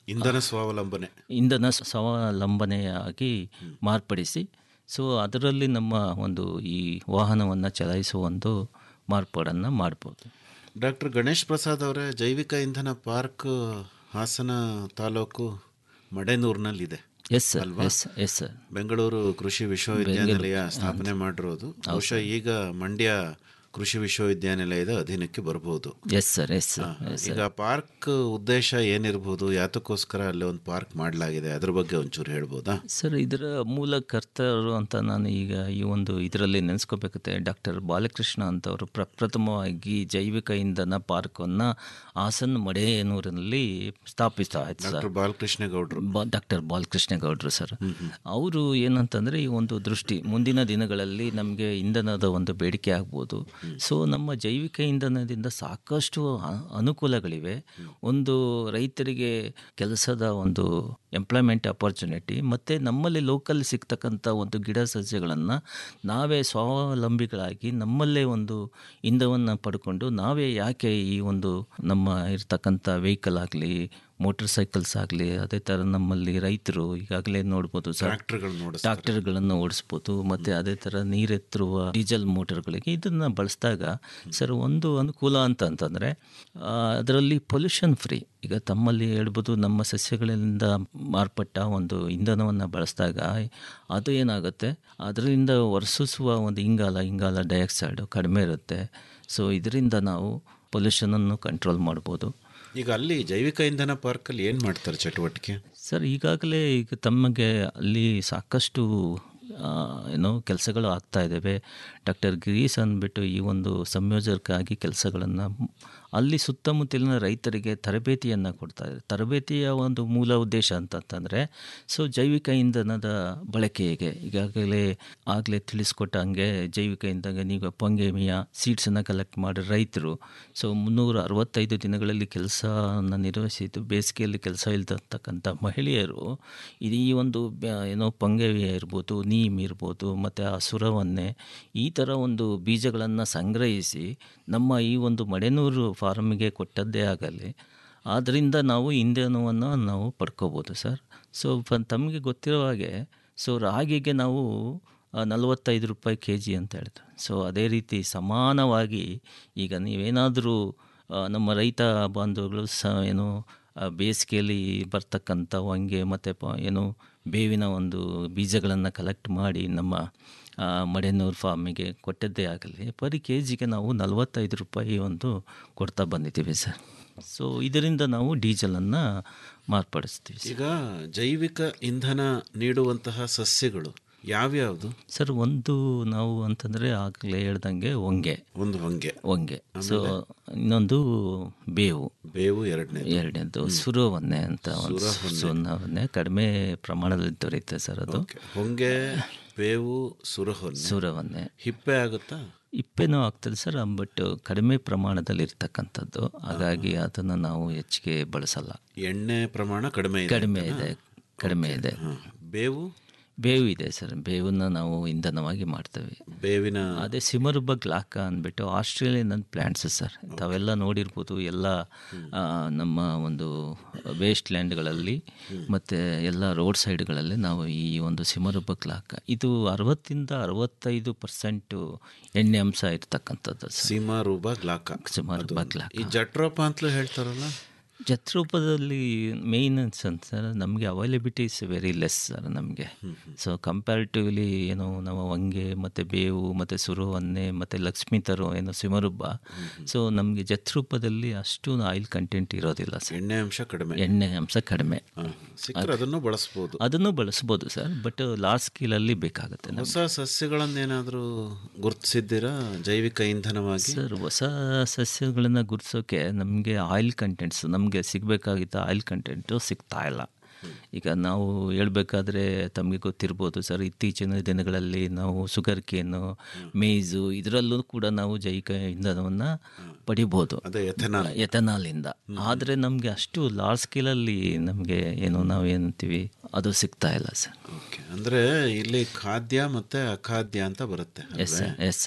ಇಂಧನ ಸ್ವಾವಲಂಬನೆ ಇಂಧನ ಸ್ವಾವಲಂಬನೆಯಾಗಿ ಮಾರ್ಪಡಿಸಿ ಸೊ ಅದರಲ್ಲಿ ನಮ್ಮ ಒಂದು ಈ ವಾಹನವನ್ನು ಚಲಾಯಿಸುವ ಒಂದು ಮಾರ್ಪಾಡನ್ನು ಮಾಡ್ಬೋದು ಡಾಕ್ಟರ್ ಗಣೇಶ್ ಪ್ರಸಾದ್ ಅವರೇ ಜೈವಿಕ ಇಂಧನ ಪಾರ್ಕ್ ಹಾಸನ ತಾಲೂಕು ಮಡೆನೂರಿನಲ್ಲಿದೆ ಎಸ್ ಸರ್ ಅಲ್ವಾ? ಎಸ್ ಎಸ್ ಸರ್ ಬೆಂಗಳೂರು ಕೃಷಿ ವಿಶ್ವವಿದ್ಯಾನಿಲಯ ಸ್ಥಾಪನೆ ಮಾಡಿರೋದು ಬಹುಶಃ ಈಗ ಮಂಡ್ಯ ಕೃಷಿ ವಿಶ್ವವಿದ್ಯಾನಿಲಯದ ಅಧೀನಕ್ಕೆ ಬರಬಹುದು ಎಸ್ ಸರ್ ಎಸ್ ಹಾ, ಸರ್ ಎಸ್ ಈಗ ಪಾರ್ಕ್ ಉದ್ದೇಶ ಏನಿರ್ಬೋದು ಯಾತಕ್ಕೋಸ್ಕರ ಅಲ್ಲಿ ಒಂದು ಪಾರ್ಕ್ ಮಾಡಲಾಗಿದೆ ಅದ್ರ ಬಗ್ಗೆ ಒಂಚೂರು ಹೇಳ್ಬೋದಾ ಸರ್ ಇದರ ಮೂಲ ಕರ್ತರು ಅಂತ ನಾನು ಈಗ ಈ ಒಂದು ಇದರಲ್ಲಿ ನೆನೆಸ್ಕೋಬೇಕಾಗುತ್ತೆ ಡಾಕ್ಟರ್ ಬಾಲಕೃಷ್ಣ ಅಂತವರು ಪ್ರಪ್ರಥಮವಾಗಿ ಜೈವಿಕ ಇಂಧನ ಪಾರ್ಕನ್ನು ಹಾಸನ್ ಮಡೆಯನೂರಿನಲ್ಲಿ ಸ್ಥಾಪಿಸ್ತಾ ಆಯ್ತು ಸರ್ ಡಾಕ್ಟರ್ ಬಾಲಕೃಷ್ಣ ಗೌಡ್ರು ಬಾ ಡಾಕ್ಟರ್ ಬಾಲಕೃಷ್ಣ ಗೌಡ್ರು ಸರ್ ಅವರು ಏನಂತಂದರೆ ಈ ಒಂದು ದೃಷ್ಟಿ ಮುಂದಿನ ದಿನಗಳಲ್ಲಿ ನಮಗೆ ಇಂಧನದ ಒಂದು ಬೇಡಿಕೆ ಆಗ್ಬೋದು ಸೊ ನಮ್ಮ ಜೈವಿಕ ಇಂಧನದಿಂದ ಸಾಕಷ್ಟು ಅ- ಅನುಕೂಲಗಳಿವೆ ಒಂದು ರೈತರಿಗೆ ಕೆಲಸದ ಒಂದು ಎಂಪ್ಲಾಯ್ಮೆಂಟ್ ಅಪರ್ಚುನಿಟಿ ಮತ್ತು ನಮ್ಮಲ್ಲಿ ಲೋಕಲ್ ಸಿಗ್ತಕ್ಕಂಥ ಒಂದು ಗಿಡ ಸಸ್ಯಗಳನ್ನು ನಾವೇ ಸ್ವಾವಲಂಬಿಗಳಾಗಿ ನಮ್ಮಲ್ಲೇ ಒಂದು ಇಂಧವನ್ನು ಪಡ್ಕೊಂಡು ನಾವೇ ಯಾಕೆ ಈ ಒಂದು ನಮ್ಮ ಇರ್ತಕ್ಕಂಥ ವೆಹಿಕಲ್ ಆಗಲಿ ಮೋಟರ್ ಸೈಕಲ್ಸ್ ಆಗಲಿ ಅದೇ ಥರ ನಮ್ಮಲ್ಲಿ ರೈತರು ಈಗಾಗಲೇ ನೋಡ್ಬೋದು ಸರ್ ಟ್ರ್ಯಾಕ್ಟರ್ಗಳು ನೋಡಿಸ್ತಾರೆ. ಟ್ರ್ಯಾಕ್ಟರ್ಗಳನ್ನು ಓಡಿಸ್ಬೋದು ಮತ್ತು ಅದೇ ಥರ ನೀರೆತ್ತರುವ ಡೀಸೆಲ್ ಮೋಟರ್ಗಳಿಗೆ ಇದನ್ನು ಬಳಸಿದಾಗ ಸರ್ ಒಂದು ಅನುಕೂಲ ಅಂತ ಅಂತಂದರೆ ಅದರಲ್ಲಿ ಪೊಲ್ಯೂಷನ್ ಫ್ರೀ ಈಗ ತಮ್ಮಲ್ಲಿ ಹೇಳ್ಬೋದು ನಮ್ಮ ಸಸ್ಯಗಳಿಂದ ಮಾರ್ಪಟ್ಟ ಒಂದು ಇಂಧನವನ್ನು ಬಳಸಿದಾಗ ಅದು ಏನಾಗುತ್ತೆ ಅದರಿಂದ ಹೊರಸೂಸುವ ಒಂದು ಇಂಗಾಲ ಇಂಗಾಲ ಡೈಆಕ್ಸೈಡು ಕಡಿಮೆ ಇರುತ್ತೆ ಸೊ ಇದರಿಂದ ನಾವು ಪೊಲ್ಯೂಷನನ್ನು ಕಂಟ್ರೋಲ್ ಮಾಡ್ಬೋದು ಈಗ ಅಲ್ಲಿ ಜೈವಿಕ ಇಂಧನ ಪಾರ್ಕಲ್ಲಿ ಏನು ಮಾಡ್ತಾರೆ ಚಟುವಟಿಕೆ ಸರ್ ಈಗಾಗಲೇ ಈಗ ತಮಗೆ ಅಲ್ಲಿ ಸಾಕಷ್ಟು ಆ, ಏನೋ ಕೆಲಸಗಳು ಆಗ್ತಾ ಇದ್ದಾವೆ ಡಾಕ್ಟರ್ ಗಿರೀಶ್ ಅಂದ್ಬಿಟ್ಟು ಈ ಒಂದು ಸಂಯೋಜಕರಾಗಿ ಕೆಲಸಗಳನ್ನು ಅಲ್ಲಿ ಸುತ್ತಮುತ್ತಲಿನ ರೈತರಿಗೆ ತರಬೇತಿಯನ್ನು ಕೊಡ್ತಾ ಇದ್ದಾರೆ ತರಬೇತಿಯ ಒಂದು ಮೂಲ ಉದ್ದೇಶ ಅಂತಂತಂದರೆ ಸೊ ಜೈವಿಕ ಇಂಧನದ ಬಳಕೆ ಹೇಗೆ ಈಗಾಗಲೇ ಆಗಲೇ ತಿಳಿಸ್ಕೊಟ್ಟ ಹಂಗೆ ಜೈವಿಕ ಇಂಧನ ನೀವು ಪೊಂಗೆಮಿಯ ಸೀಡ್ಸನ್ನು ಕಲೆಕ್ಟ್ ಮಾಡಿ ರೈತರು ಸೊ ಮುನ್ನೂರ ಅರವತ್ತೈದು ದಿನಗಳಲ್ಲಿ ಕೆಲಸವನ್ನು ನಿರ್ವಹಿಸಿದ್ದು ಬೇಸಿಗೆಯಲ್ಲಿ ಕೆಲಸ ಇಲ್ದಿರ್ತಕ್ಕಂಥ ಮಹಿಳೆಯರು ಇದು ಈ ಒಂದು ಬ್ಯಾ- ಏನೋ ಪೊಂಗೆವಿಯ ಇರ್ಬೋದು ನೀಮ್ ಇರ್ಬೋದು ಮತ್ತು ಹಸುರವನ್ನೇ ಈ ಥರ ಒಂದು ಬೀಜಗಳನ್ನು ಸಂಗ್ರಹಿಸಿ ನಮ್ಮ ಈ ಒಂದು ಮಡೆನೂರು ಫಾರ್ಮಿಗೆ ಕೊಟ್ಟದ್ದೇ ಆಗಲಿ ಆದ್ದರಿಂದ ನಾವು ಇಂಧನವನ್ನು ನಾವು ಪಡ್ಕೋಬೋದು ಸರ್ ಸೊ ಫ- ತಮಗೆ ಗೊತ್ತಿರೋ ಹಾಗೆ ಸೊ ರಾಗಿಗೆ ನಾವು ಆ, ನಲವತ್ತೈದು ರೂಪಾಯಿ ಕೆ ಜಿ ಅಂತ ಹೇಳ್ತಾರೆ ಸೊ ಅದೇ ರೀತಿ ಸಮಾನವಾಗಿ ಈಗ ನೀವೇನಾದರೂ ಆ, ನಮ್ಮ ರೈತ ಬಾಂಧವಗಳು ಸ ಏನು ಆ, ಬೇಸಿಗೆಯಲ್ಲಿ ಬರ್ತಕ್ಕಂಥ ಹೊಂಗೆ ಮತ್ತು ಪ ಏನು ಬೇವಿನ ಒಂದು ಬೀಜಗಳನ್ನು ಕಲೆಕ್ಟ್ ಮಾಡಿ ನಮ್ಮ ಆ, ಮಡೆನೂರು ಫಾರ್ಮಿಗೆ ಕೊಟ್ಟದ್ದೇ ಆಗಲಿ ಪರ್ ಕೆ ಜಿಗೆ ನಾವು ನಲವತ್ತೈದು ರೂಪಾಯಿ ಒಂದು ಕೊಡ್ತಾ ಬಂದಿದ್ದೀವಿ ಸರ್ ಸೊ ಇದರಿಂದ ನಾವು ಡೀಸೆಲನ್ನು ಮಾರ್ಪಡಿಸ್ತೀವಿ ಸರ್. ಈಗ ಜೈವಿಕ ಇಂಧನ ನೀಡುವಂತಹ ಸಸ್ಯಗಳು ಯಾವ್ಯಾವುದು ಸರ್ ಒಂದು ನಾವು ಅಂತಂದರೆ ಆಗಲೇ ಹೇಳ್ದಂಗೆ ಹೊಂಗೆ ಒಂದು ಹೊಂಗೆ ಹೊಂಗೆ ಸೊ ಇನ್ನೊಂದು ಬೇವು ಬೇವು ಎರಡನೇ ಎರಡನೇದು ಸುರವನ್ನೆ ಅಂತ ಒಂದು ಸುರವನ್ನೆ ಕಡಿಮೆ ಪ್ರಮಾಣದಲ್ಲಿ ದೊರೆಯುತ್ತೆ ಸರ್ ಅದು ಹೊಂಗೆ ಬೇವು ಸುರಹೊನ್ನೆ ಸುರವನ್ನೆ ಹಿಪ್ಪೆ ಆಗುತ್ತಾ ಇಪ್ಪೆನೂ ಆಗ್ತದೆ ಸರ್ ಬಟ್ ಕಡಿಮೆ ಪ್ರಮಾಣದಲ್ಲಿ ಇರ್ತಕ್ಕಂಥದ್ದು ಹಾಗಾಗಿ ಅದನ್ನು ನಾವು ಹೆಚ್ಚಿಗೆ ಬಳಸಲ್ಲ ಎಣ್ಣೆ ಪ್ರಮಾಣ ಕಡಿಮೆ ಇದೆ ಕಡಿಮೆ ಅಂತನಾ? ಇದೆ ಕಡಿಮೆ ಇದೆ ಹಾ. ಬೇವು ಬೇವು ಇದೆ ಸರ್ ಬೇವನ್ನ ನಾವು ಇಂಧನವಾಗಿ ಮಾಡ್ತೇವೆ ಬೇವಿನ ಅದೇ ಸಿಮರುಬ ಗ್ಲಾಕ ಅಂದ್ಬಿಟ್ಟು ಆಸ್ಟ್ರೇಲಿಯನ್ ಪ್ಲ್ಯಾಂಟ್ಸ್ ಸರ್ ತಾವೆಲ್ಲ ನೋಡಿರ್ಬೋದು ಎಲ್ಲ ಆ, ನಮ್ಮ ಒಂದು ವೇಸ್ಟ್ ಲ್ಯಾಂಡ್ಗಳಲ್ಲಿ ಮತ್ತು ಎಲ್ಲ ರೋಡ್ ಸೈಡ್ಗಳಲ್ಲಿ ನಾವು ಈ ಒಂದು ಸಿಮರುಬ ಗ್ಲಾಕ ಇದು ಅರವತ್ತಿಂದ ಅರವತ್ತೈದು ಪರ್ಸೆಂಟು ಎಣ್ಣೆ ಅಂಶ ಇರ್ತಕ್ಕಂಥದ್ದು ಸರ್ ಸೀಮಾರೂಪ ಗ್ಲಾಕ ಸಿಮರುಬ ಗ್ಲಾಕ ಈ ಜಟ್ರೋಪ ಅಂತಲೂ ಹೇಳ್ತಾರಲ್ಲ ಜತ್ರೂಪದಲ್ಲಿ ಮೇಯ್ನ್ ಸರ್ ನಮಗೆ availability is very less sir ನಮಗೆ ಸೊ ಕಂಪ್ಯಾರಿಟಿವ್ಲಿ ಏನು ನಾವು ಹೊಂಗೆ ಮತ್ತು ಬೇವು ಮತ್ತು ಸುರುವನ್ನೆ ಮತ್ತು ಲಕ್ಷ್ಮೀ ತರು ಏನು ಸಿಮರುಬ್ಬ ಸೊ ನಮಗೆ ಜತ್ರೂಪದಲ್ಲಿ ಅಷ್ಟು ಆಯಿಲ್ ಕಂಟೆಂಟ್ ಇರೋದಿಲ್ಲ ಸರ್ ಎಣ್ಣೆ ಅಂಶ ಕಡಿಮೆ ಎಣ್ಣೆ ಅಂಶ ಕಡಿಮೆ ಸಿಕ್ಕರೆ ಅದನ್ನು ಬಳಸ್ಬೋದು ಅದನ್ನು ಬಳಸ್ಬೋದು ಸರ್ ಬಟ್ ಲಾರ್ಜ್ ಸ್ಕೇಲಲ್ಲಿ ಬೇಕಾಗುತ್ತೆ ನಮ್ಗೆ. ಹೊಸ ಸಸ್ಯಗಳನ್ನೇನಾದರೂ ಗುರುತಿಸಿದ್ದೀರಾ ಜೈವಿಕ ಇಂಧನವಾಗಿ ಸರ್ ಹೊಸ ಸಸ್ಯಗಳನ್ನು ಗುರ್ಸೋಕೆ ನಮಗೆ ಆಯಿಲ್ ಕಂಟೆಂಟ್ಸ್ ನಮಗೆ ಸಿಗಬೇಕಾಗಿದ್ದ ಆಯಿಲ್ ಕಂಟೆಂಟು ಸಿಗ್ತಾ ಇಲ್ಲ ಈಗ ನಾವು ಹೇಳ್ಬೇಕಾದ್ರೆ ತಮಗೆ ಗೊತ್ತಿರ್ಬೋದು ಸರ್ ಇತ್ತೀಚಿನ ದಿನಗಳಲ್ಲಿ ನಾವು ಸುಗರ್ ಕೇನು ಮೇಯ್ಸು ಇದರಲ್ಲೂ ಕೂಡ ನಾವು ಜೈವಿಕ ಇಂಧನವನ್ನು ಪಡಿಬೋದು ಅದೇ ಎಥೆನಾಲ್ ಎಥನಾಲಿಂದ ಆದರೆ ನಮಗೆ ಅಷ್ಟು ಲಾರ್ಜ್ ಸ್ಕೇಲಲ್ಲಿ ನಮಗೆ ಏನು ನಾವು ಏನಂತೀವಿ ಅದು ಸಿಗ್ತಾ ಇಲ್ಲ ಸರ್ ಓಕೆ ಅಂದರೆ ಇಲ್ಲಿ ಖಾದ್ಯ ಮತ್ತು ಅಖಾದ್ಯ ಅಂತ ಬರುತ್ತೆ ಎಸ್ ಅಲ್ವೇ? ಸರ್ ಎಸ್ ಸರ್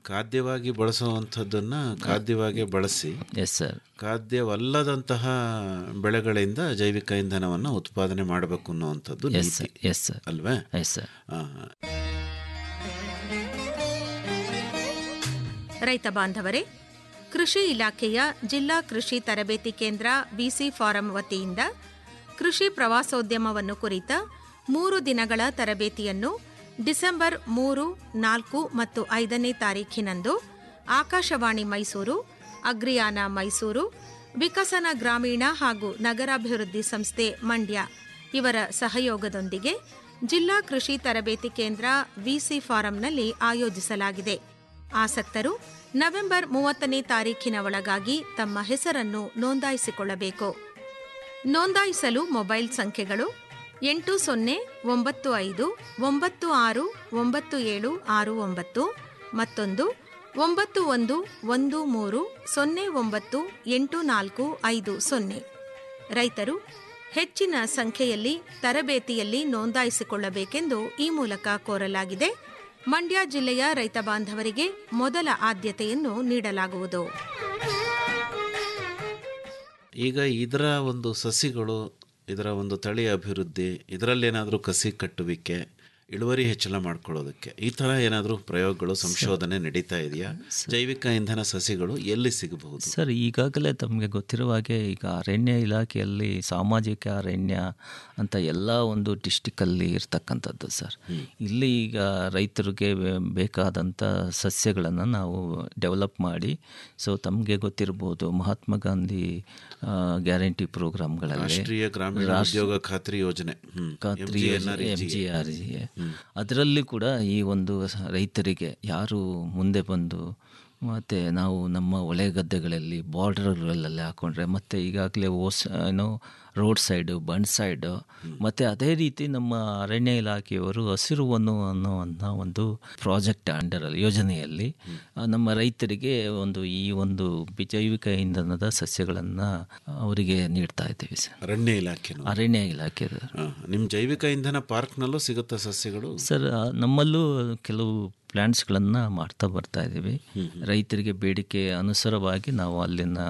ಖಾದ್ಯವಾಗಿ ಬಳಸುವಂಥದ್ದನ್ನ ಖಾದ್ಯವಾಗಿ ಬಳಸಿ ಎಸ್ ಸರ್ ಖಾದ್ಯವಲ್ಲದಂತಹ ಬೆಳೆಗಳಿಂದ ಜೈವಿಕ ಇಂಧನವನ್ನು ಉತ್ಪಾದನೆ ಮಾಡಬೇಕು ಅನ್ನುವಂಥದ್ದು ಎಸ್ ನೀತಿ ಸರ್ ಎಸ್ ಸರ್ ಅಲ್ವೇ ಎಸ್ ಸರ್ ಆ, ರೈತ ಬಾಂಧವರೇ ಕೃಷಿ ಇಲಾಖೆಯ ಜಿಲ್ಲಾ ಕೃಷಿ ತರಬೇತಿ ಕೇಂದ್ರ ಬಿಸಿ ಫಾರಂ ವತಿಯಿಂದ ಕೃಷಿ ಪ್ರವಾಸೋದ್ಯಮವನ್ನು ಕುರಿತ ಮೂರು ದಿನಗಳ ತರಬೇತಿಯನ್ನು ಡಿಸೆಂಬರ್ ಮೂರು ನಾಲ್ಕು ಮತ್ತು ಐದನೇ ತಾರೀಖಿನಂದು ಆಕಾಶವಾಣಿ ಮೈಸೂರು ಅಗ್ರಿಯಾನ ಮೈಸೂರು ವಿಕಸನ ಗ್ರಾಮೀಣ ಹಾಗೂ ನಗರಾಭಿವೃದ್ಧಿ ಸಂಸ್ಥೆ ಮಂಡ್ಯ ಇವರ ಸಹಯೋಗದೊಂದಿಗೆ ಜಿಲ್ಲಾ ಕೃಷಿ ತರಬೇತಿ ಕೇಂದ್ರ ವಿಸಿ ಫಾರಂನಲ್ಲಿ ಆಯೋಜಿಸಲಾಗಿದೆ ಆಸಕ್ತರು ನವೆಂಬರ್ ಮೂವತ್ತನೇ ತಾರೀಖಿನ ಒಳಗಾಗಿ ತಮ್ಮ ಹೆಸರನ್ನು ನೋಂದಾಯಿಸಿಕೊಳ್ಳಬೇಕು ನೋಂದಾಯಿಸಲು ಮೊಬೈಲ್ ಸಂಖ್ಯೆಗಳು ಎಂಟು ಸೊನ್ನೆ ಒಂಬತ್ತು ಐದು ಒಂಬತ್ತು ಆರು ಒಂಬತ್ತು ಏಳು ಆರು ಒಂಬತ್ತು ಮತ್ತೊಂದು ಒಂಬತ್ತು ಒಂದು ಒಂದು ಮೂರು ಸೊನ್ನೆ ಒಂಬತ್ತು ಎಂಟು ನಾಲ್ಕು ಐದು ಸೊನ್ನೆ ರೈತರು ಹೆಚ್ಚಿನ ಸಂಖ್ಯೆಯಲ್ಲಿ ತರಬೇತಿಯಲ್ಲಿ ನೋಂದಾಯಿಸಿಕೊಳ್ಳಬೇಕೆಂದು ಈ ಮೂಲಕ ಕೋರಲಾಗಿದೆ ಮಂಡ್ಯ ಜಿಲ್ಲೆಯ ರೈತ ಬಾಂಧವರಿಗೆ ಮೊದಲ ಆದ್ಯತೆಯನ್ನು ನೀಡಲಾಗುವುದು ಈಗ ಇದರ ಒಂದು ಸಸಿಗಳು ಇದರ ಒಂದು ತಳಿ ಅಭಿವೃದ್ಧಿ ಇದರಲ್ಲೇನಾದರೂ ಕಸಿ ಕಟ್ಟುವಿಕೆ ಇಳುವರಿ ಹೆಚ್ಚಳ ಮಾಡ್ಕೊಳ್ಳೋದಕ್ಕೆ ಈ ಥರ ಏನಾದರೂ ಪ್ರಯೋಗಗಳು ಸಂಶೋಧನೆ ನಡೀತಾ ಇದೆಯಾ ಜೈವಿಕ ಇಂಧನ ಸಸಿಗಳು ಎಲ್ಲಿ ಸಿಗಬಹುದು ಸರ್ ಈಗಾಗಲೇ ತಮಗೆ ಗೊತ್ತಿರುವ ಹಾಗೆ ಈಗ ಅರಣ್ಯ ಇಲಾಖೆಯಲ್ಲಿ ಸಾಮಾಜಿಕ ಅರಣ್ಯ ಅಂತ ಎಲ್ಲ ಒಂದು ಡಿಸ್ಟಿಕಲ್ಲಿ ಇರ್ತಕ್ಕಂಥದ್ದು ಸರ್ ಇಲ್ಲಿ ಈಗ ರೈತರಿಗೆ ಬೇ- ಬೇಕಾದಂಥ ಸಸ್ಯಗಳನ್ನು ನಾವು ಡೆವಲಪ್ ಮಾಡಿ ಸೊ ತಮಗೆ ಗೊತ್ತಿರ್ಬೋದು ಮಹಾತ್ಮ ಗಾಂಧಿ ಆ, ಗ್ಯಾರಂಟಿ ಪ್ರೋಗ್ರಾಮ್ಗಳಲ್ಲಿ ರಾಷ್ಟ್ರೀಯ ಗ್ರಾಮೀಣ ರಾಷ್ಟ್ರ- ಉದ್ಯೋಗ ಖಾತ್ರಿ ಯೋಜನೆ ಹ್ಮ್. ಖಾತ್ರಿ MGNREGA. M G R G ಅದರಲ್ಲಿ ಕೂಡ ಈ ಒಂದು ಸ- ರೈತರಿಗೆ ಯಾರು ಮುಂದೆ ಬಂದು ಮತ್ತು ನಾವು ನಮ್ಮ ಹೊಳೆ ಗದ್ದೆಗಳಲ್ಲಿ ಬಾರ್ಡರ್ಗಳಲ್ಲಿ ಹಾಕೊಂಡ್ರೆ ಮತ್ತು ಈಗಾಗಲೇ ಓಸ್ ಏನೋ ರೋಡ್ ಸೈಡು ಬಂಡ್ ಸೈಡು ಮತ್ತು ಅದೇ ರೀತಿ ನಮ್ಮ ಅರಣ್ಯ ಇಲಾಖೆಯವರು ಹಸಿರುವನ್ನು ಅನ್ನುವಂಥ ಒಂದು ಪ್ರಾಜೆಕ್ಟ್ ಅಂಡರಲ್ಲಿ ಯೋಜನೆಯಲ್ಲಿ ಆ, ನಮ್ಮ ರೈತರಿಗೆ ಒಂದು ಈ ಒಂದು ಬಿ- ಜೈವಿಕ ಇಂಧನದ ಸಸ್ಯಗಳನ್ನು ಅವರಿಗೆ ನೀಡ್ತಾ ಇದ್ದೀವಿ ಸರ್ ಅರಣ್ಯ ಇಲಾಖೆ ಅರಣ್ಯ ಇಲಾಖೆದು ನಿಮ್ಮ ಜೈವಿಕ ಇಂಧನ ಪಾರ್ಕ್ನಲ್ಲೂ ಸಿಗುತ್ತಾ ಸಸ್ಯಗಳು ಸರ್ ಆ, ನಮ್ಮಲ್ಲೂ ಕೆಲವು ಪ್ಲ್ಯಾಂಟ್ಸ್ಗಳನ್ನು ಮಾಡ್ತಾ ಬರ್ತಾ ಇದ್ದೀವಿ ರೈತರಿಗೆ ಬೇಡಿಕೆ ಅನುಸಾರವಾಗಿ ನಾವು ಅಲ್ಲಿನ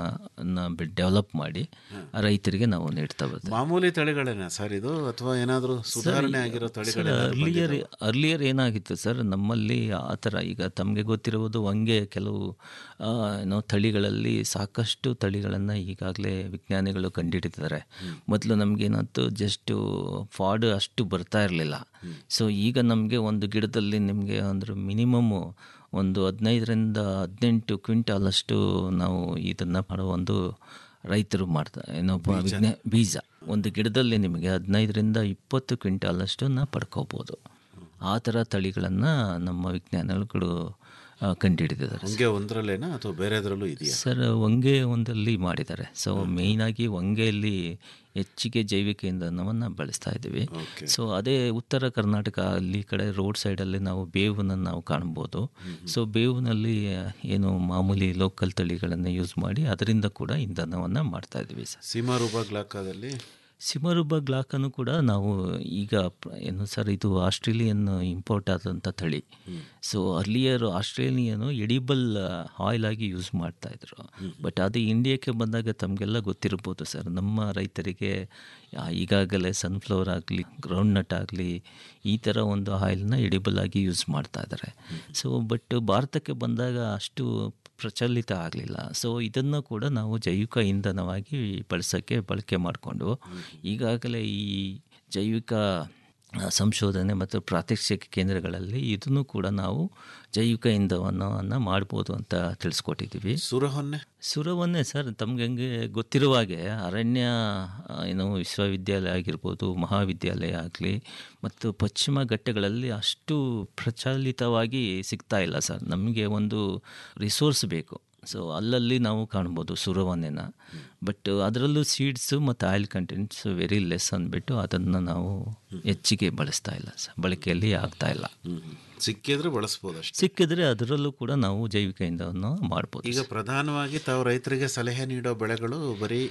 ಡೆವಲಪ್ ಮಾಡಿ ಆ ರೈತರಿಗೆ ನಾವು ನೀಡ್ತಾ ಬರ್ತೀವಿ ಮಾಮೂಲಿ ತಳಿಗಳೇನಾ ಸರ್ ಇದು ಅಥವಾ ಏನಾದರೂ ಸುಧಾರಣೆ ಆಗಿರೋ ತಳಿಗಳೇನಾದ್ರು ಅರ್ಲಿಯರ್ ಬಂದಿದ್ದಾವಾ? ಅರ್ಲಿಯರ್ ಏನಾಗಿತ್ತು ಸರ್ ನಮ್ಮಲ್ಲಿ ಆ ಥರ ಈಗ ತಮಗೆ ಗೊತ್ತಿರುವುದು ಹಂಗೆ ಕೆಲವು ಆ, ಏನೋ ತಳಿಗಳಲ್ಲಿ ಸಾಕಷ್ಟು ತಳಿಗಳನ್ನು ಈಗಾಗಲೇ ವಿಜ್ಞಾನಿಗಳು ಕಂಡುಹಿಡಿದಿದ್ದಾರೆ ಮೊದಲು ನಮಗೇನಂತು ಜಸ್ಟು ಫಾಡ್ ಅಷ್ಟು ಬರ್ತಾ ಇರಲಿಲ್ಲ ಸೊ ಈಗ ನಮಗೆ ಒಂದು ಗಿಡದಲ್ಲಿ ನಿಮಗೆ ಅಂದ್ರೆ ಮಿನಿಮಮ್ಮು ಒಂದು ಹದಿನೈದರಿಂದ ಹದಿನೆಂಟು ಕ್ವಿಂಟಾಲಷ್ಟು ನಾವು ಇದನ್ನು ಮಾಡೋ ಒಂದು ರೈತರು ಮಾಡ್ತಾರೆ ಏನೊಬ್ಬ ವಿಜ್ಞಾ ಬೀಜ ಒಂದು ಗಿಡದಲ್ಲಿ ನಿಮಗೆ ಹದಿನೈದರಿಂದ ಇಪ್ಪತ್ತು ಕ್ವಿಂಟಾಲಷ್ಟು ನಾವು ಪಡ್ಕೋಬೋದು ಆ ಥರ ತಳಿಗಳನ್ನು ನಮ್ಮ ವಿಜ್ಞಾನಿಗಳು ಆ, ಕಂಡುಹಿಡಿದಿದ್ದಾರೆ ಹೊಂಗೆ ಒಂದರಲ್ಲೇನಾ ಅಥವಾ ಬೇರೆದ್ರಲ್ಲೂ ಇದೆಯಾ ಸರ್ ಹೊಂಗೆ ಒಂದಲ್ಲಿ ಮಾಡಿದ್ದಾರೆ ಸೊ ಮೇಯ್ನಾಗಿ ಹೊಂಗೆಯಲ್ಲಿ ಹೆಚ್ಚಿಗೆ ಜೈವಿಕ ಇಂಧನವನ್ನು ಬಳಸ್ತಾ ಇದ್ದೀವಿ ಸೊ ಅದೇ ಉತ್ತರ ಕರ್ನಾಟಕ ಅಲ್ಲಿ ಕಡೆ ರೋಡ್ ಸೈಡಲ್ಲಿ ನಾವು ಬೇವನ್ನು ನಾವು ಕಾಣ್ಬೋದು ಸೊ ಬೇವಿನಲ್ಲಿ ಏನು ಮಾಮೂಲಿ ಲೋಕಲ್ ತಳಿಗಳನ್ನು ಯೂಸ್ ಮಾಡಿ ಅದರಿಂದ ಕೂಡ ಇಂಧನವನ್ನು ಮಾಡ್ತಾ ಇದ್ದೀವಿ ಸರ್ ಸೀಮಾರೂಪ ಗ್ಲಾಕಾದಲ್ಲಿ ಸಿಮರುಬ ಗ್ಲಾಕನ್ನು ಕೂಡ ನಾವು ಈಗ ಪ್ರ- ಏನು ಸರ್ ಇದು ಆಸ್ಟ್ರೇಲಿಯನ್ ಇಂಪೋರ್ಟ್ ಆದಂಥ ತಳಿ so earlier Australian edible oil ಆಗಿ ಯೂಸ್ ಮಾಡ್ತಾ ಇದ್ರು ಬಟ್ ಅದು ಇಂಡಿಯಾಕ್ಕೆ ಬಂದಾಗ ತಮಗೆಲ್ಲ ಗೊತ್ತಿರ್ಬೋದು ಸರ್ ನಮ್ಮ ರೈತರಿಗೆ ಆ, ಈಗಾಗಲೇ ಸನ್ಫ್ಲವರ್ ಆಗಲಿ ಗ್ರೌಂಡ್ ನಟ್ ಆಗಲಿ ಈ ಥರ ಒಂದು ಆಯಿಲ್ನ ಎಡಿಬಲ್ ಆಗಿ ಯೂಸ್ ಮಾಡ್ತಾ ಇದ್ದಾರೆ ಸೊ ಬಟ್ ಭಾರತಕ್ಕೆ ಬಂದಾಗ ಅಷ್ಟು ಪ್ರಚಲಿತ ಆಗಲಿಲ್ಲ ಸೊ ಇದನ್ನು ಕೂಡ ನಾವು ಜೈವಿಕ ಇಂಧನವಾಗಿ ಬಳಸೋಕ್ಕೆ ಬಳಕೆ ಮಾಡಿಕೊಂಡು ಈಗಾಗಲೇ ಈ ಜೈವಿಕ ಆ, ಸಂಶೋಧನೆ ಮತ್ತು ಪ್ರಾತ್ಯಕ್ಷಿಕ ಕೇಂದ್ರಗಳಲ್ಲಿ ಇದನ್ನು ಕೂಡ ನಾವು ಜೈವಿಕ ಇಂಧನವನ್ನು ಮಾಡ್ಬೋದು ಅಂತ ತಿಳಿಸ್ಕೊಟ್ಟಿದ್ದೀವಿ ಸುರಹೊನ್ನೆ ಸುರವನ್ನೇ ಸರ್ ತಮ್ಗೆ ಹಂಗೆ ಗೊತ್ತಿರುವ ಹಾಗೆ ಅರಣ್ಯ ಆ, ಏನು ವಿಶ್ವವಿದ್ಯಾಲಯ ಆಗಿರ್ಬೋದು ಮಹಾವಿದ್ಯಾಲಯ ಆಗಲಿ ಮತ್ತು ಪಶ್ಚಿಮ ಘಟ್ಟಗಳಲ್ಲಿ ಅಷ್ಟು ಪ್ರಚಲಿತವಾಗಿ ಸಿಗ್ತಾ ಇಲ್ಲ ಸರ್ ನಮಗೆ ಒಂದು ರಿಸೋರ್ಸ್ ಬೇಕು ಸೊ ಅಲ್ಲಲ್ಲಿ ನಾವು ಕಾಣ್ಬೋದು ಸುರವನ್ನೆನ ಬಟ್ ಅದರಲ್ಲೂ ಸೀಡ್ಸು ಮತ್ತು ಆಯಿಲ್ ಕಂಟೆಂಟ್ಸ್ ವೆರಿ ಲೆಸ್ ಅಂದ್ಬಿಟ್ಟು ಅದನ್ನು ನಾವು ಹೆಚ್ಚಿಗೆ ಬಳಸ್ತಾ ಇಲ್ಲ ಸರ್ ಬಳಕೆಯಲ್ಲಿ ಆಗ್ತಾ ಇಲ್ಲ ಸಿಕ್ಕಿದ್ರೆ ಬಳಸ್ಬೋದು ಅಷ್ಟೇ ಸಿಕ್ಕಿದ್ರೆ ಅದರಲ್ಲೂ ಕೂಡ ನಾವು ಜೈವಿಕ ಇಂಧನವನ್ನು ಮಾಡ್ಬೋದು ಈಗ ಪ್ರಧಾನವಾಗಿ ತಾವು ರೈತರಿಗೆ ಸಲಹೆ ನೀಡೋ ಬೆಳೆಗಳು ಬರೀ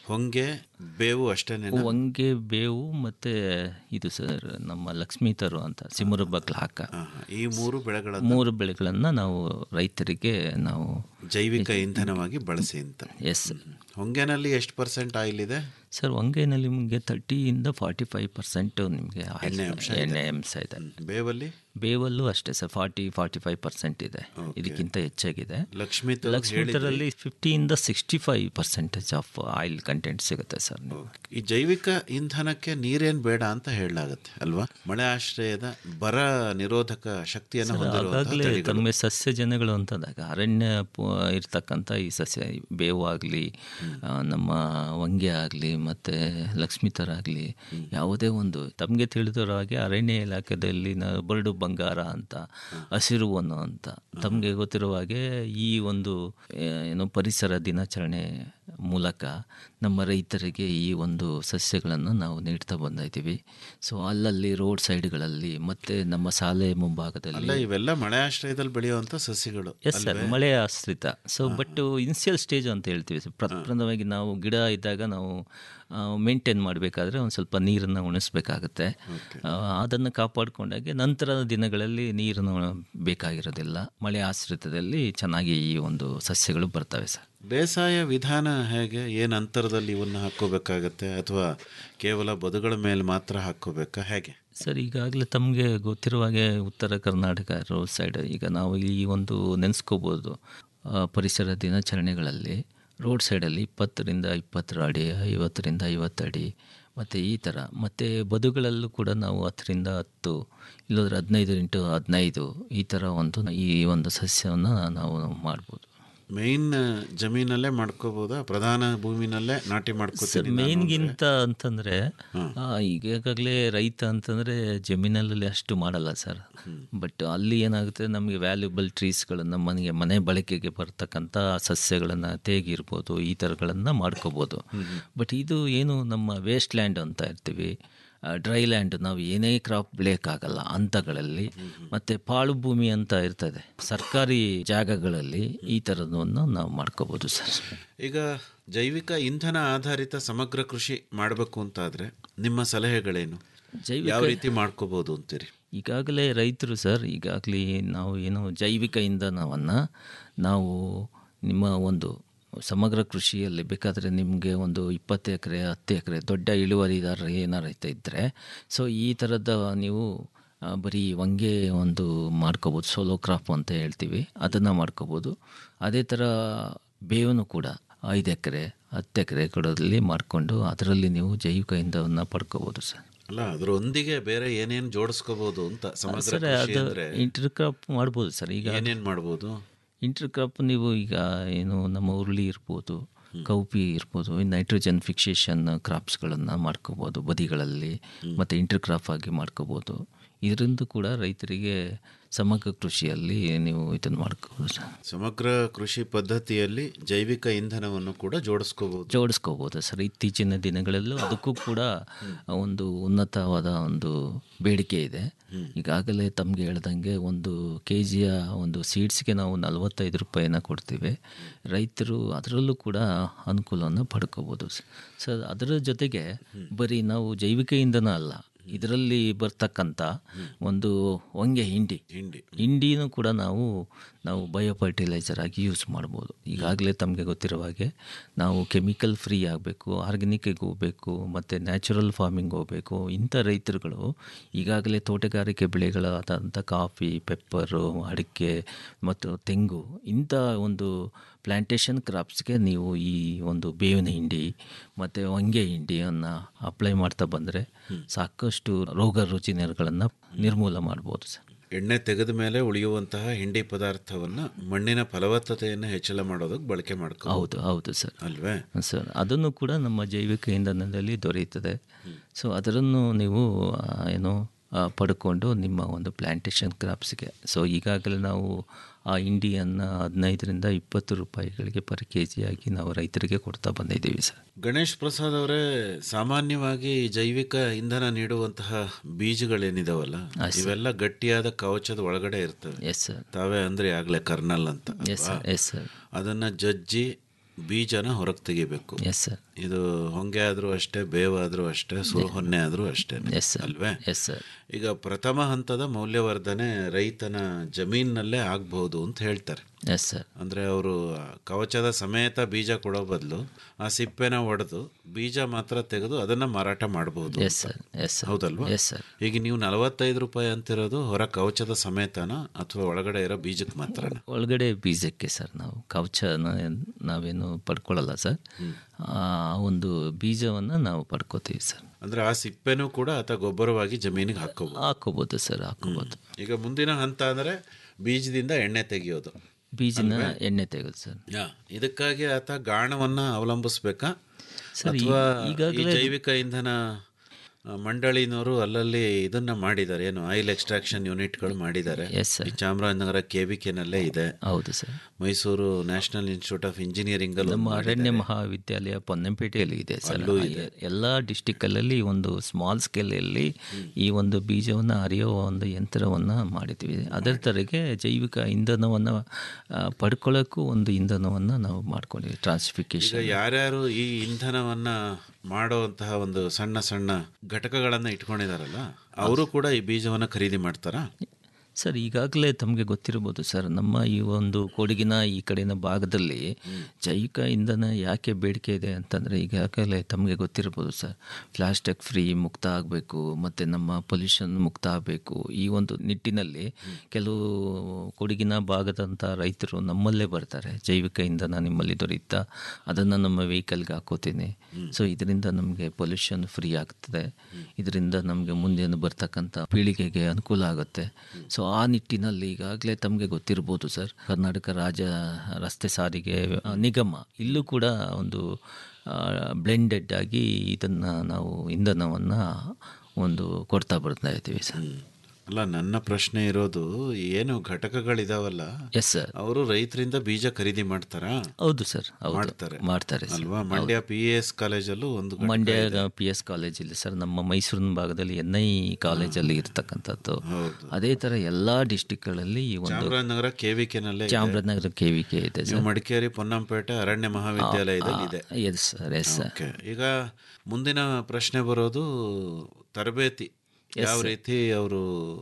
ಹೊಂಗೆ ಬೇವು ಅಷ್ಟೇನೆ ಹೊಂಗೆ ಬೇವು ಮತ್ತು ಇದು ಸರ್ ನಮ್ಮ ಲಕ್ಷ್ಮೀತರು ಅಂತ ಸಿಮುರು ಬಕ್ಲಾಕ ಈ ಮೂರು ಬೆಳೆಗಳ ಮೂರು ಬೆಳೆಗಳನ್ನು ನಾವು ರೈತರಿಗೆ ನಾವು ಜೈವಿಕ ಇಂಧನವಾಗಿ ಬಳಸಿ ಅಂತ ಎಸ್ ಹೊಂಗೆನಲ್ಲಿ ಎಷ್ಟು ಪರ್ಸೆಂಟ್ ಆಯಿಲ್ ಇದೆ ಸರ್ ಹೊಂಗೆನಲ್ಲಿ ನಿಮಗೆ ತರ್ಟಿಯಿಂದ ಫಾರ್ಟಿ ಫೈವ್ ಪರ್ಸೆಂಟ್ ನಿಮಗೆ ಎಣ್ಣೆ ಅಂಶ ಇದೆ. ಎಣ್ಣೆ ಅಂಶ ಇದೆ ಬೇವಲ್ಲಿ ಬೇವಲ್ಲೂ ಅಷ್ಟೇ sir forty forty five percent ಇದೆ ಇದಕ್ಕಿಂತ ಹೆಚ್ಚಾಗಿದೆ ಲಕ್ಷ್ಮೀ ಲಕ್ಷ್ಮೀತರಲ್ಲಿ ಫಿಫ್ಟಿಯಿಂದ sixty five percentage of oil content ಸಿಗುತ್ತೆ ಸರ್ ಈ ಜೈವಿಕ ಇಂಧನಕ್ಕೆ ನೀರೇನ್ ಬೇಡ ಅಂತ ಹೇಳಲಾಗುತ್ತೆ ಅಲ್ವಾ ಮಳೆ ಆಶ್ರಯದ ಬರ ನಿರೋಧಕ ಶಕ್ತಿಯನ್ನು ಹೊಂದಿರುವಂತಹ ಆಗಾಗಲೇ ತಳಿಗಳು. ತಮಗೆ ಸಸ್ಯ ಜನಗಳು ಅಂತಂದಾಗ ಅರಣ್ಯ ಪ- ಇರ್ತಕ್ಕಂಥ ಈ ಸಸ್ಯ ಬೇವು ಆಗಲಿ ನಮ್ಮ ಹೊಂಗೆ ಆಗಲಿ ಮತ್ತು ಲಕ್ಷ್ಮೀತರ ಆಗಲಿ ಯಾವುದೇ ಒಂದು ತಮಗೆ ತಿಳಿದಿರೋ ಹಾಗೆ ಅರಣ್ಯ ಇಲಾಖೆಯಲ್ಲಿ ನ- ಬರಡು ಬಂಗಾರ ಅಂತ ಹಸಿರು ವನ ಅಂತ ತಮಗೆ ಗೊತ್ತಿರುವ ಹಾಗೆ ಈ ಒಂದು ಆ, ಏನು ಪರಿಸರ ದಿನಾಚರಣೆ ಮೂಲಕ ನಮ್ಮ ರೈತರಿಗೆ ಈ ಒಂದು ಸಸ್ಯಗಳನ್ನು ನಾವು ನೀಡ್ತಾ ಬಂದಿದ್ದೀವಿ ಸೊ ಅಲ್ಲಲ್ಲಿ ರೋಡ್ ಸೈಡ್ಗಳಲ್ಲಿ ಮತ್ತು ನಮ್ಮ ಶಾಲೆ ಮುಂಭಾಗದಲ್ಲಿ ಅಲ್ಲ ಇವೆಲ್ಲ ಮಳೆ ಆಶ್ರಯದಲ್ಲಿ ಬೆಳೆಯುವಂತ ಸಸ್ಯಗಳು ಎಸ್ ಸರ್ ಮಳೆ ಆಶ್ರಿತ ಸೊ ಬಟ್ ಇನಿಷಿಯಲ್ ಸ್ಟೇಜ್ ಅಂತ ಹೇಳ್ತೀವಿ ಸರ್ ಪ್ರಪ್ರಥಮವಾಗಿ ನಾವು ಗಿಡ ಇದ್ದಾಗ ನಾವು ಮೇಂಟೈನ್ ಮಾಡಬೇಕಾದ್ರೆ ಒಂದು ಸ್ವಲ್ಪ ನೀರನ್ನು ಉಣಿಸ್ಬೇಕಾಗುತ್ತೆ ಅದನ್ನು ಕಾಪಾಡಿಕೊಂಡಾಗೆ ನಂತರದ ದಿನಗಳಲ್ಲಿ ನೀರನ್ನು ಬೇಕಾಗಿರೋದಿಲ್ಲ ಮಳೆ ಆಶ್ರಿತದಲ್ಲಿ ಚೆನ್ನಾಗಿ ಈ ಒಂದು ಸಸ್ಯಗಳು ಬರ್ತವೆ ಸರ್ ಬೇಸಾಯ ವಿಧಾನ ಹೇಗೆ ಏನು ಅಂತರದಲ್ಲಿ ಇವನ್ನ ಹಾಕೋಬೇಕಾಗತ್ತೆ ಅಥವಾ ಕೇವಲ ಬದುಗಳ ಮೇಲೆ ಮಾತ್ರ ಹಾಕೋಬೇಕಾ ಹೇಗೆ ಸರ್ ಈಗಾಗಲೇ ತಮಗೆ ಗೊತ್ತಿರುವ ಹಾಗೆ ಉತ್ತರ ಕರ್ನಾಟಕ ರೋಡ್ ಸೈಡ್ ಈಗ ನಾವು ಈ ಒಂದು ನೆನೆಸ್ಕೋಬೋದು ಆ, ಪರಿಸರ ದಿನಾಚರಣೆಗಳಲ್ಲಿ ರೋಡ್ ಸೈಡಲ್ಲಿ ಇಪ್ಪತ್ತರಿಂದ ಇಪ್ಪತ್ತರ ಅಡಿ ಐವತ್ತರಿಂದ ಐವತ್ತು ಅಡಿ ಮತ್ತು ಈ ಥರ ಮತ್ತು ಬದುಗಳಲ್ಲೂ ಕೂಡ ನಾವು ಹತ್ತರಿಂದ ಹತ್ತು ಇಲ್ಲದ್ರೆ ಹದಿನೈದು ಇಂಟು ಹದಿನೈದು ಈ ಥರ ಒಂದು ಈ ಒಂದು ಸಸ್ಯವನ್ನು ನಾವು ಮಾಡ್ಬೋದು ಮೇನ್ ಜಮೀನಲ್ಲೇ ಮಾಡ್ಕೋಬೋದಾ ಪ್ರಧಾನ ಭೂಮಿನಲ್ಲೇ ನಾಟಿ ಸರ್ ಮಾಡ್ಕೋತೀನಿ ನಾನು ಮೇನ್ಗಿಂತ ಅಂತಂದರೆ ಈಗಾಗಲೇ ರೈತ ಅಂತಂದರೆ ಜಮೀನಲ್ಲಿ ಅಷ್ಟು ಮಾಡಲ್ಲ ಸರ್ ಬಟ್ ಅಲ್ಲಿ ಏನಾಗುತ್ತೆ ನಮಗೆ ವ್ಯಾಲ್ಯೂಬಲ್ ಟ್ರೀಸ್ಗಳನ್ನು ಮನೆಗೆ ಮನೆ ಬಳಕೆಗೆ ಬರ್ತಕ್ಕಂಥ ಸಸ್ಯಗಳನ್ನು ತೇಗಿರ್ಬೋದು ಈ ಥರಗಳನ್ನು ಮಾಡ್ಕೋಬೋದು ಬಟ್ ಇದು ಏನು ನಮ್ಮ ವೇಸ್ಟ್ ಲ್ಯಾಂಡ್ ಅಂತ ಇರ್ತೀವಿ ಡ್ರೈ ಲ್ಯಾಂಡ್ ನಾವು ಏನೇ ಕ್ರಾಪ್ ಬೆಳೆಯೋಕ್ಕಾಗಲ್ಲ ಅಂಥಗಳಲ್ಲಿ ಮತ್ತು ಪಾಳು ಭೂಮಿ ಅಂತ ಇರ್ತದೆ ಸರ್ಕಾರಿ ಜಾಗಗಳಲ್ಲಿ ಈ ಥರದವನ್ನು ನಾವು ಮಾಡ್ಕೋಬೋದು ಸರ್ ಈಗ ಜೈವಿಕ ಇಂಧನ ಆಧಾರಿತ ಸಮಗ್ರ ಕೃಷಿ ಮಾಡಬೇಕು ಅಂತಾದ್ರೆ ನಿಮ್ಮ ಸಲಹೆಗಳೇನು ಜೈವಿಕ- ಯಾವ ರೀತಿ ಮಾಡ್ಕೋಬಹುದು ಅಂತೀರಿ ಈಗಾಗಲೇ ರೈತರು ಸರ್ ಈಗಾಗಲೇ ನಾವು ಏನು ಜೈವಿಕ ಇಂಧನವನ್ನು ನಾವು ನಿಮ್ಮ ಒಂದು ಸಮಗ್ರ ಕೃಷಿಯಲ್ಲಿ ಬೇಕಾದರೆ ನಿಮಗೆ ಒಂದು ಇಪ್ಪತ್ತು ಎಕರೆ ಹತ್ತು ಎಕರೆ ದೊಡ್ಡ ಇಳುವರಿದಾರ ಏನಾರು ರೈತ ಇದ್ದರೆ ಸೊ ಈ ಥರದ ನೀವು ಆ, ಬರೀ ಹೊಂಗೆ ಒಂದು ಮಾಡ್ಕೋಬೋದು ಸೋಲೋ ಕ್ರಾಪ್ ಅಂತ ಹೇಳ್ತೀವಿ ಅದನ್ನು ಮಾಡ್ಕೋಬೋದು ಅದೇ ಥರ ಬೇವನ್ನು ಕೂಡ ಐದು ಎಕರೆ ಹತ್ತು ಎಕರೆ ಕೊಡೋದ್ರಲ್ಲಿ ಮಾಡಿಕೊಂಡು ಅದರಲ್ಲಿ ನೀವು ಜೈವಿಕ ಇಂಧನವನ್ನು ಪಡ್ಕೋಬೋದು ಸರ್ ಅಲ್ಲ ಅದರೊಂದಿಗೆ ಬೇರೆ ಏನೇನು ಜೋಡಿಸ್ಕೋಬಹುದು ಅಂತ ಸಮಗ್ರ ಸರ್ ಕೃಷಿ ಅದು ಅಂದ್ರೆ ಇಂಟರ್ ಕ್ರಾಪ್ ಮಾಡ್ಬೋದು ಸರ್ ಈಗ ಏನೇನ್ ಮಾಡ್ಬೋದು ಇಂಟರ್ ಕ್ರಾಪ್ ನೀವು ಈಗ ಏನು ನಮ್ಮ ಉರುಳಿ ಇರ್ಬೋದು ಕೌಪಿ ಇರ್ಬೋದು ನೈಟ್ರೋಜನ್ ಫಿಕ್ಸೇಷನ್ ಕ್ರಾಪ್ಸ್ಗಳನ್ನು ಮಾಡ್ಕೋಬೋದು ಬದಿಗಳಲ್ಲಿ ಮತ್ತು ಇಂಟರ್ ಕ್ರಾಪ್ ಆಗಿ ಮಾಡ್ಕೋಬೋದು ಇದರಿಂದ ಕೂಡ ರೈತರಿಗೆ ಸಮಗ್ರ ಕೃಷಿಯಲ್ಲಿ ನೀವು ಇದನ್ನು ಮಾಡ್ಕೋಬೋದು ಸರ್ ಸಮಗ್ರ ಕೃಷಿ ಪದ್ಧತಿಯಲ್ಲಿ ಜೈವಿಕ ಇಂಧನವನ್ನು ಕೂಡ ಜೋಡಿಸ್ಕೋಬಹುದು ಜೋಡಿಸ್ಕೋಬೋದು ಸರ್ ಇತ್ತೀಚಿನ ದಿನಗಳಲ್ಲೂ ಅದಕ್ಕೂ ಕೂಡ ಒಂದು ಉನ್ನತವಾದ ಒಂದು ಬೇಡಿಕೆ ಇದೆ ಈಗಾಗಲೇ ತಮಗೆ ಹೇಳ್ದಂಗೆ ಒಂದು ಕೆ ಜಿಯ ಒಂದು ಸೀಡ್ಸ್ಗೆ ನಾವು ನಲವತ್ತೈದು ರೂಪಾಯಿನ ಕೊಡ್ತೀವಿ ರೈತರು ಅದರಲ್ಲೂ ಕೂಡ ಅನುಕೂಲವನ್ನು ಪಡ್ಕೋಬೋದು ಸರ್ ಅದರ ಜೊತೆಗೆ ಬರೀ ನಾವು ಜೈವಿಕ ಇಂಧನ ಅಲ್ಲ ಇದರಲ್ಲಿ ಬರ್ತಕ್ಕಂಥ ಒಂದು ಹೊಂಗೆ ಹಿಂಡಿ ಹಿಂಡಿ ಹಿಂಡಿನೂ ಕೂಡ ನಾವು ನಾವು ಬಯೋ ಫರ್ಟಿಲೈಸರ್ ಆಗಿ ಯೂಸ್ ಮಾಡ್ಬೋದು ಈಗಾಗಲೇ ತಮಗೆ ಗೊತ್ತಿರೋ ಹಾಗೆ ನಾವು ಕೆಮಿಕಲ್ ಫ್ರೀ ಆಗಬೇಕು ಆರ್ಗ್ಯಾನಿಕ್ಕಿಗೆ ಹೋಗಬೇಕು ಮತ್ತು ನ್ಯಾಚುರಲ್ ಫಾರ್ಮಿಂಗ್ ಹೋಗಬೇಕು ಇಂಥ ರೈತರುಗಳು ಈಗಾಗಲೇ ತೋಟಗಾರಿಕೆ ಬೆಳೆಗಳಾದಂಥ ಕಾಫಿ ಪೆಪ್ಪರು ಅಡಿಕೆ ಮತ್ತು ತೆಂಗು ಇಂಥ ಒಂದು ಪ್ಲ್ಯಾಂಟೇಷನ್ ಕ್ರಾಪ್ಸ್ಗೆ ನೀವು ಈ ಒಂದು ಬೇವಿನ ಹಿಂಡಿ ಮತ್ತು ಹೊಂಗೆ ಹಿಂಡಿಯನ್ನು ಅಪ್ಲೈ ಮಾಡ್ತಾ ಬಂದರೆ ಸಾಕಷ್ಟು ರೋಗ ರುಜಿನಗಳನ್ನು ನಿರ್ಮೂಲ ಮಾಡ್ಬೋದು ಸರ್ ಎಣ್ಣೆ ತೆಗೆದ ಮೇಲೆ ಉಳಿಯುವಂತಹ ಹಿಂಡಿ ಪದಾರ್ಥವನ್ನ ಮಣ್ಣಿನ ಫಲವತ್ತತೆಯನ್ನು ಹೆಚ್ಚಳ ಮಾಡೋದಕ್ಕೆ ಬಳಕೆ ಮಾಡ್ಕೋ ಹೌದು ಹೌದು ಸರ್ ಅಲ್ವೇ ಸರ್ ಅದನ್ನು ಕೂಡ ನಮ್ಮ ಜೈವಿಕ ಇಂಧನದಲ್ಲಿ ದೊರೆಯುತ್ತದೆ ಸೊ ಅದನ್ನು ನೀವು ಆ, ಏನು ಆ, ಪಡ್ಕೊಂಡು ನಿಮ್ಮ ಒಂದು ಪ್ಲ್ಯಾಂಟೇಷನ್ ಕ್ರಾಪ್ಸ್ಗೆ ಸೊ ಈಗಾಗಲೇ ನಾವು ಆ ಇಂಡಿಯನ್ನು ಹದಿನೈದರಿಂದ ಇಪ್ಪತ್ತು ರೂಪಾಯಿಗಳಿಗೆ ಪರ್ ಕೆ ಜಿಯಾಗಿ ನಾವು ರೈತರಿಗೆ ಕೊಡ್ತಾ ಬಂದಿದ್ದೀವಿ ಸರ್ ಗಣೇಶ್ ಪ್ರಸಾದ್ ಅವರೇ ಸಾಮಾನ್ಯವಾಗಿ ಜೈವಿಕ ಇಂಧನ ನೀಡುವಂತಹ ಬೀಜಗಳೇನಿದಾವಲ್ಲ ಇವೆಲ್ಲ ಗಟ್ಟಿಯಾದ ಕವಚದ ಒಳಗಡೆ ಇರ್ತವೆ ಎಸ್ ಸರ್ ತಾವೇ ಅಂದ್ರೆ ಆಗ್ಲೇ ಕರ್ನಲ್ ಅಂತ ಎಸ್ ಅಲ್ವಾ? ಸರ್ ಎಸ್ ಸರ್ ಅದನ್ನ ಜಜ್ಜಿ ಬೀಜನ ಹೊರಗೆ ತೆಗಿಬೇಕು ಎಸ್ ಸರ್ ಇದು ಹೊಂಗೆ ಆದರೂ ಅಷ್ಟೇ ಬೇವಾದರೂ ಅಷ್ಟೇ ಸುರಹೊನ್ನೆ ಆದರೂ ಅಷ್ಟೇ ಎಸ್ ಸರ್ ಅಲ್ವೇ ಎಸ್ ಸರ್ ಈಗ ಪ್ರಥಮ ಹಂತದ ಮೌಲ್ಯವರ್ಧನೆ ರೈತನ ಜಮೀನಲ್ಲೇ ಆಗ್ಬಹುದು ಅಂತ ಹೇಳ್ತಾರೆ ಎಸ್ ಸರ್ ಅಂದರೆ ಅವರು ಕವಚದ ಸಮೇತ ಬೀಜ ಕೊಡೋ ಬದಲು ಆ ಸಿಪ್ಪೆನ ಒಡೆದು ಬೀಜ ಮಾತ್ರ ತೆಗೆದು ಅದನ್ನು ಮಾರಾಟ ಮಾಡಬಹುದು ಎಸ್ ಸರ್ ಎಸ್ ಸರ್ ಹೌದಲ್ವಾ ಎಸ್ ಸರ್ ಈಗ ನೀವು ನಲವತ್ತೈದು ರೂಪಾಯಿ ಅಂತಿರೋದು ಹೊರ ಕವಚದ ಸಮೇತನ ಅಥವಾ ಒಳಗಡೆ ಇರೋ ಬೀಜಕ್ಕೆ ಮಾತ್ರನ ಒಳಗಡೆ ಬೀಜಕ್ಕೆ ಸರ್ ನಾವು ಕವಚನ ನಾವೇನು ಪಡ್ಕೊಳ್ಳಲ್ಲ ಸರ್ ಆ ಒಂದು ಬೀಜವನ್ನು ನಾವು ಪಡ್ಕೋತೀವಿ ಸರ್ ಅಂದ್ರೆ ಆ ಸಿಪ್ಪೆನೂ ಕೂಡ ಆತ ಗೊಬ್ಬರವಾಗಿ ಜಮೀನಿಗೆ ಹಾಕೋಬಹುದು ಹಾಕೋಬೋದು ಸರ್ ಹಾಕೋಬೋದು ಈಗ ಮುಂದಿನ ಹಂತ ಅಂದ್ರೆ ಬೀಜದಿಂದ ಎಣ್ಣೆ ತೆಗೆಯೋದು ಬೀಜನ ಎಣ್ಣೆ ತೆಗೆದು ಸರ್ ಯಾ, ಇದಕ್ಕಾಗಿ ಆತ ಗಾಣವನ್ನ ಅವಲಂಬಿಸ್ಬೇಕಾ ಸರ್, ಈ- ಅಥವಾ ಈ ಈಗಾಗಲೇ- ಜೈವಿಕ ಇಂಧನ ಆ, ಮಂಡಳಿನವರು ಅಲ್ಲಲ್ಲಿ ಇದನ್ನ ಮಾಡಿದ್ದಾರೆ ಏನು ಆಯಿಲ್ ಎಕ್ಸ್ಟ್ರಾಕ್ಷನ್ ಯೂನಿಟ್ಗಳು ಮಾಡಿದ್ದಾರೆ Yes, sir. ಈ ಚಾಮರಾಜನಗರ ಕೆ ವಿ ಕೆನಲ್ಲೇ ಇದೆ ಹೌದು sir Mysuru national institute of engineering ಅಲ್ಲಿ ನಮ್ಮ ಒಂದು ಅರಣ್ಯ ಮಾಡಿದ್ದಾರೆ. ಮಹಾವಿದ್ಯಾಲಯ ಪೊನ್ನಂಪೇಟೆಯಲ್ಲಿ ಇದೆ ಸರ್ ಅಲ್ಲೂ ಇದೆ. ಎಲ್ಲ ಡಿಸ್ಟಿಕ್ಕಲ್ಲಿ ಒಂದು ಸ್ಮಾಲ್ ಸ್ಕೇಲಲ್ಲಿ ಈ ಒಂದು ಬೀಜವನ್ನು ಅರಿಯೋ ಒಂದು ಯಂತ್ರವನ್ನು ಮಾಡಿದ್ದೀವಿ ಅದರ ತರಗೆ ಜೈವಿಕ ಇಂಧನವನ್ನು ಪಡ್ಕೊಳ್ಳೋಕ್ಕೂ ಒಂದು ಇಂಧನವನ್ನು ನಾವು ಮಾಡ್ಕೊಂಡಿದ್ದೀವಿ ಈಗ ಟ್ರಾನ್ಸ್ಫಿಕೇಶನ್ ಯಾರ್ಯಾರು ಈ ಇಂಧನವನ್ನ ಮಾಡುವಂತಹ ಒಂದು ಸಣ್ಣ ಸಣ್ಣ ಘಟಕಗಳನ್ನ ಇಟ್ಕೊಂಡಿದಾರಲ್ಲ ಅವರು ಕೂಡ ಈ ಬೀಜವನ್ನ ಖರೀದಿ ಮಾಡ್ತಾರಾ ಸರ್ ಈಗಾಗಲೇ ತಮಗೆ ಗೊತ್ತಿರ್ಬೋದು ಸರ್ ನಮ್ಮ ಈ ಒಂದು ಕೊಡಗಿನ ಈ ಕಡೆನ ಭಾಗದಲ್ಲಿ ಜೈವಿಕ ಇಂಧನ ಯಾಕೆ ಬೇಡಿಕೆ ಇದೆ ಅಂತಂದರೆ ಈಗಾಗಲೇ ತಮಗೆ ಗೊತ್ತಿರ್ಬೋದು ಸರ್ ಪ್ಲಾಸ್ಟಿಕ್ ಫ್ರೀ ಮುಕ್ತ ಆಗಬೇಕು ಮತ್ತು ನಮ್ಮ ಪೊಲ್ಯೂಷನ್ ಮುಕ್ತ ಆಗಬೇಕು ಈ ಒಂದು ನಿಟ್ಟಿನಲ್ಲಿ ಕೆಲವು ಕೊಡಗಿನ ಭಾಗದಂಥ ರೈತರು ನಮ್ಮಲ್ಲೇ ಬರ್ತಾರೆ ಜೈವಿಕ ಇಂಧನ ನಿಮ್ಮಲ್ಲಿ ದೊರೆಯುತ್ತಾ ಅದನ್ನು ನಮ್ಮ ವೆಹಿಕಲ್ಗೆ ಹಾಕೋತೀನಿ ಸೊ ಇದರಿಂದ ನಮಗೆ ಪೊಲ್ಯೂಷನ್ ಫ್ರೀ ಆಗ್ತದೆ ಇದರಿಂದ ನಮಗೆ ಮುಂದೆ ಬರ್ತಕ್ಕಂಥ ಪೀಳಿಗೆಗೆ ಅನುಕೂಲ ಆಗುತ್ತೆ ಸೊ ಆ ನಿಟ್ಟಿನಲ್ಲಿ ಈಗಾಗಲೇ ತಮಗೆ ಗೊತ್ತಿರ್ಬೋದು ಸರ್ ಕರ್ನಾಟಕ ರಾಜ್ಯ ರಸ್ತೆ ಸಾರಿಗೆ ಆ, ನಿಗಮ ಇಲ್ಲೂ ಕೂಡ ಒಂದು ಬ್ಲೆಂಡೆಡ್ ಆಗಿ ಇದನ್ನು ನಾವು ಇಂಧನವನ್ನು ಒಂದು ಕೊಡ್ತಾ ಬರ್ತಾ ಇದ್ದೀವಿ ಸರ್ ಅಲ್ಲ ನನ್ನ ಪ್ರಶ್ನೆ ಇರೋದು ಏನು ಘಟಕಗಳಿದಾವಲ್ಲ ಎಸ್ ಸರ್ ಅವರು ರೈತರಿಂದ ಬೀಜ ಖರೀದಿ ಮಾಡ್ತಾರಾ ಹೌದು ಸರ್ ಹೌದು ಮಾಡ್ತಾರೆ ಮಾಡ್ತಾರೆ ಸರ್ ಅಲ್ವಾ ಮಂಡ್ಯ ಪಿ ಎಸ್ ಕಾಲೇಜಲ್ಲೂ ಒಂದು ಘಟಕ ಮಂಡ್ಯ ಇದೆ. ಪಿ ಎಸ್ ಕಾಲೇಜಲ್ಲಿ ಸರ್ ನಮ್ಮ ಮೈಸೂರಿನ ಭಾಗದಲ್ಲಿ ಎನ್ ಐ ಕಾಲೇಜಲ್ಲಿ ಇರ್ತಕ್ಕಂಥದ್ದು ಹೌದು. ಅದೇ ಥರ ಎಲ್ಲ ಡಿಸ್ಟಿಕ್ಗಳಲ್ಲಿ ಈ ಒಂದು ಚಾಮರಾಜನಗರ ಕೆ ವಿ ಕೆನಲ್ಲೇ ಇದೆ. ಚಾಮರಾಜನಗರ ಕೆ ವಿ ಕೆ ಇದೆ ನೀವು ಸರ್ ಮಡಿಕೇರಿ ಪೊನ್ನಂಪೇಟೆ ಅರಣ್ಯ ಮಹಾವಿದ್ಯಾಲಯದಲ್ಲಿ ಇದೆ yes sir yes sir okay ಈಗ ಮುಂದಿನ ಪ್ರಶ್ನೆ ಬರೋದು ತರಬೇತಿ ಯಾವ ರೀತಿ ಅವರು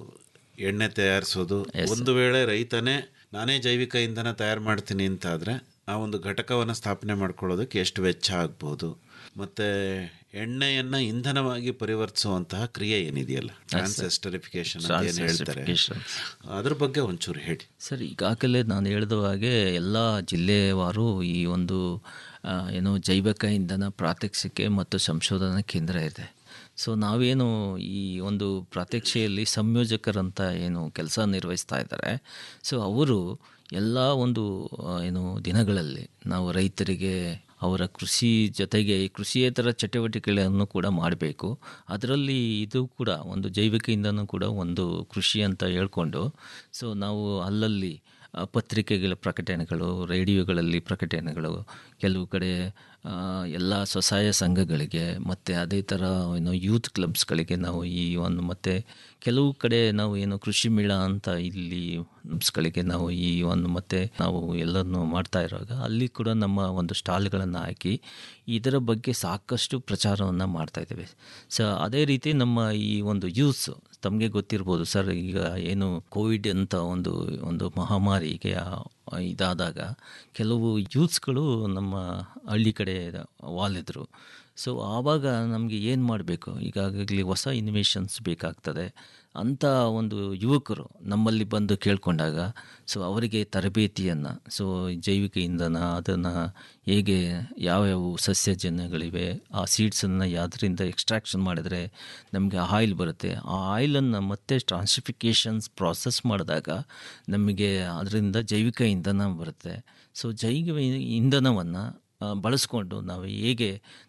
ಎಣ್ಣೆ ತಯಾರಿಸೋದು ಒಂದು ವೇಳೆ ರೈತನೇ ನಾನೇ ಜೈವಿಕ ಇಂಧನ ತಯಾರು ಮಾಡ್ತೀನಿ ಅಂತ ಆದ್ರೆ ಆ ಒಂದು ಘಟಕವನ್ನು ಸ್ಥಾಪನೆ ಮಾಡ್ಕೊಳ್ಳೋದಕ್ಕೆ ಎಷ್ಟು ವೆಚ್ಚ ಆಗ್ಬೋದು ಮತ್ತೆ ಎಣ್ಣೆಯನ್ನ ಇಂಧನವಾಗಿ ಪರಿವರ್ತಿಸುವಂತಹ ಕ್ರಿಯೆ ಏನಿದೆಯಲ್ಲ ಟ್ರಾನ್ಸೆಸ್ಟರಿಫಿಕೇಶನ್ ಅಂತ ಏನು ಹೇಳ್ತಾರೆ Transesterification. ಅದ್ರ ಬಗ್ಗೆ ಒಂಚೂರು ಹೇಳಿ ಸರ್ ಈಗಾಗಲೇ ನಾನು ಹೇಳಿದ ಹಾಗೆ ಎಲ್ಲ ಜಿಲ್ಲೆವಾರು ಈ ಒಂದು ಆ, ಏನು ಜೈವಿಕ ಇಂಧನ ಪ್ರಾತ್ಯಕ್ಷಿಕೆ ಮತ್ತು ಸಂಶೋಧನಾ ಕೇಂದ್ರ ಇದೆ ಸೊ ನಾವೇನು ಈ ಒಂದು ಪ್ರಾತ್ಯಕ್ಷೆಯಲ್ಲಿ ಸಂಯೋಜಕರಂತ ಏನು ಕೆಲಸ ನಿರ್ವಹಿಸ್ತಾ ಇದ್ದಾರೆ ಸೊ ಅವರು ಎಲ್ಲ ಒಂದು ಆ, ಏನು ದಿನಗಳಲ್ಲಿ ನಾವು ರೈತರಿಗೆ ಅವರ ಕೃಷಿ ಜೊತೆಗೆ ಈ ಕೃಷಿಯೇತರ ಚಟುವಟಿಕೆಗಳನ್ನು ಕೂಡ ಮಾಡಬೇಕು ಅದರಲ್ಲಿ ಇದು ಕೂಡ ಒಂದು ಜೈವಿಕ ಇಂಧನ ಕೂಡ ಒಂದು ಕೃಷಿ ಅಂತ ಹೇಳ್ಕೊಂಡು ಸೊ ನಾವು ಅಲ್ಲಲ್ಲಿ ಆ, ಪತ್ರಿಕೆಗಳ ಪ್ರಕಟಣೆಗಳು ರೇಡಿಯೋಗಳಲ್ಲಿ ಪ್ರಕಟಣೆಗಳು ಕೆಲವು ಕಡೆ ಆ, ಎಲ್ಲ ಸ್ವಸಹಾಯ ಸಂಘಗಳಿಗೆ ಮತ್ತು ಅದೇ ಥರ ಏನು ಯೂತ್ ಕ್ಲಬ್ಸ್ಗಳಿಗೆ ನಾವು ಈ ಒಂದು ಮತ್ತು ಕೆಲವು ಕಡೆ ನಾವು ಏನು ಕೃಷಿ ಮೇಳ ಅಂತ ಇಲ್ಲಿ ಗಳಿಗೆ ನಾವು ಈ ಒಂದು ಮತ್ತೆ ನಾವು ಎಲ್ಲನೂ ಮಾಡ್ತಾ ಇರುವಾಗ ಅಲ್ಲಿ ಕೂಡ ನಮ್ಮ ಒಂದು ಸ್ಟಾಲ್ಗಳನ್ನು ಹಾಕಿ ಇದರ ಬಗ್ಗೆ ಸಾಕಷ್ಟು ಪ್ರಚಾರವನ್ನು ಮಾಡ್ತಾ ಇದ್ದೇವೆ ಸೊ ಅದೇ ರೀತಿ ನಮ್ಮ ಈ ಒಂದು ಯೂಸ್ ತಮಗೆ ಗೊತ್ತಿರ್ಬೋದು ಸರ್ ಈಗ ಏನು ಕೋವಿಡ್ ಅಂತ ಒಂದು ಒಂದು ಮಹಾಮಾರಿಗೆ ಆ- ಇದಾದಾಗ ಕೆಲವು ಯೂತ್ಸ್ಗಳು ನಮ್ಮ ಹಳ್ಳಿ ಕಡೆ ವಾಲಿದ್ರು ಸೊ ಆವಾಗ ನಮಗೆ ಏನು ಮಾಡಬೇಕು ಈಗಾಗಲೇ ಹೊಸ ಇನ್ವೆಷನ್ಸ್ ಬೇಕಾಗ್ತದೆ ಅಂಥ ಒಂದು ಯುವಕರು ನಮ್ಮಲ್ಲಿ ಬಂದು ಕೇಳ್ಕೊಂಡಾಗ ಸೊ ಅವರಿಗೆ ತರಬೇತಿಯನ್ನು ಸೊ ಜೈವಿಕ ಇಂಧನ ಅದನ್ನು ಹೇಗೆ ಯಾವ್ಯಾವ ಸಸ್ಯಜನ್ಯಗಳಿವೆ ಆ ಸೀಡ್ಸನ್ನು ಯಾವುದರಿಂದ ಎಕ್ಸ್ಟ್ರಾಕ್ಷನ್ ಮಾಡಿದರೆ ನಮಗೆ ಆಯಿಲ್ ಬರುತ್ತೆ ಆ ಆಯಿಲನ್ನು ಮತ್ತೆ ಟ್ರಾನ್ಸಿಫಿಕೇಷನ್ಸ್ ಪ್ರಾಸೆಸ್ ಮಾಡಿದಾಗ ನಮಗೆ ಅದರಿಂದ ಜೈವಿಕ ಇಂಧನ ಬರುತ್ತೆ ಸೊ ಜೈವಿಕ ಇಂಧನವನ್ನು ಬಳಸ್ಕೊಂಡು ನಾವು ಹೇಗೆ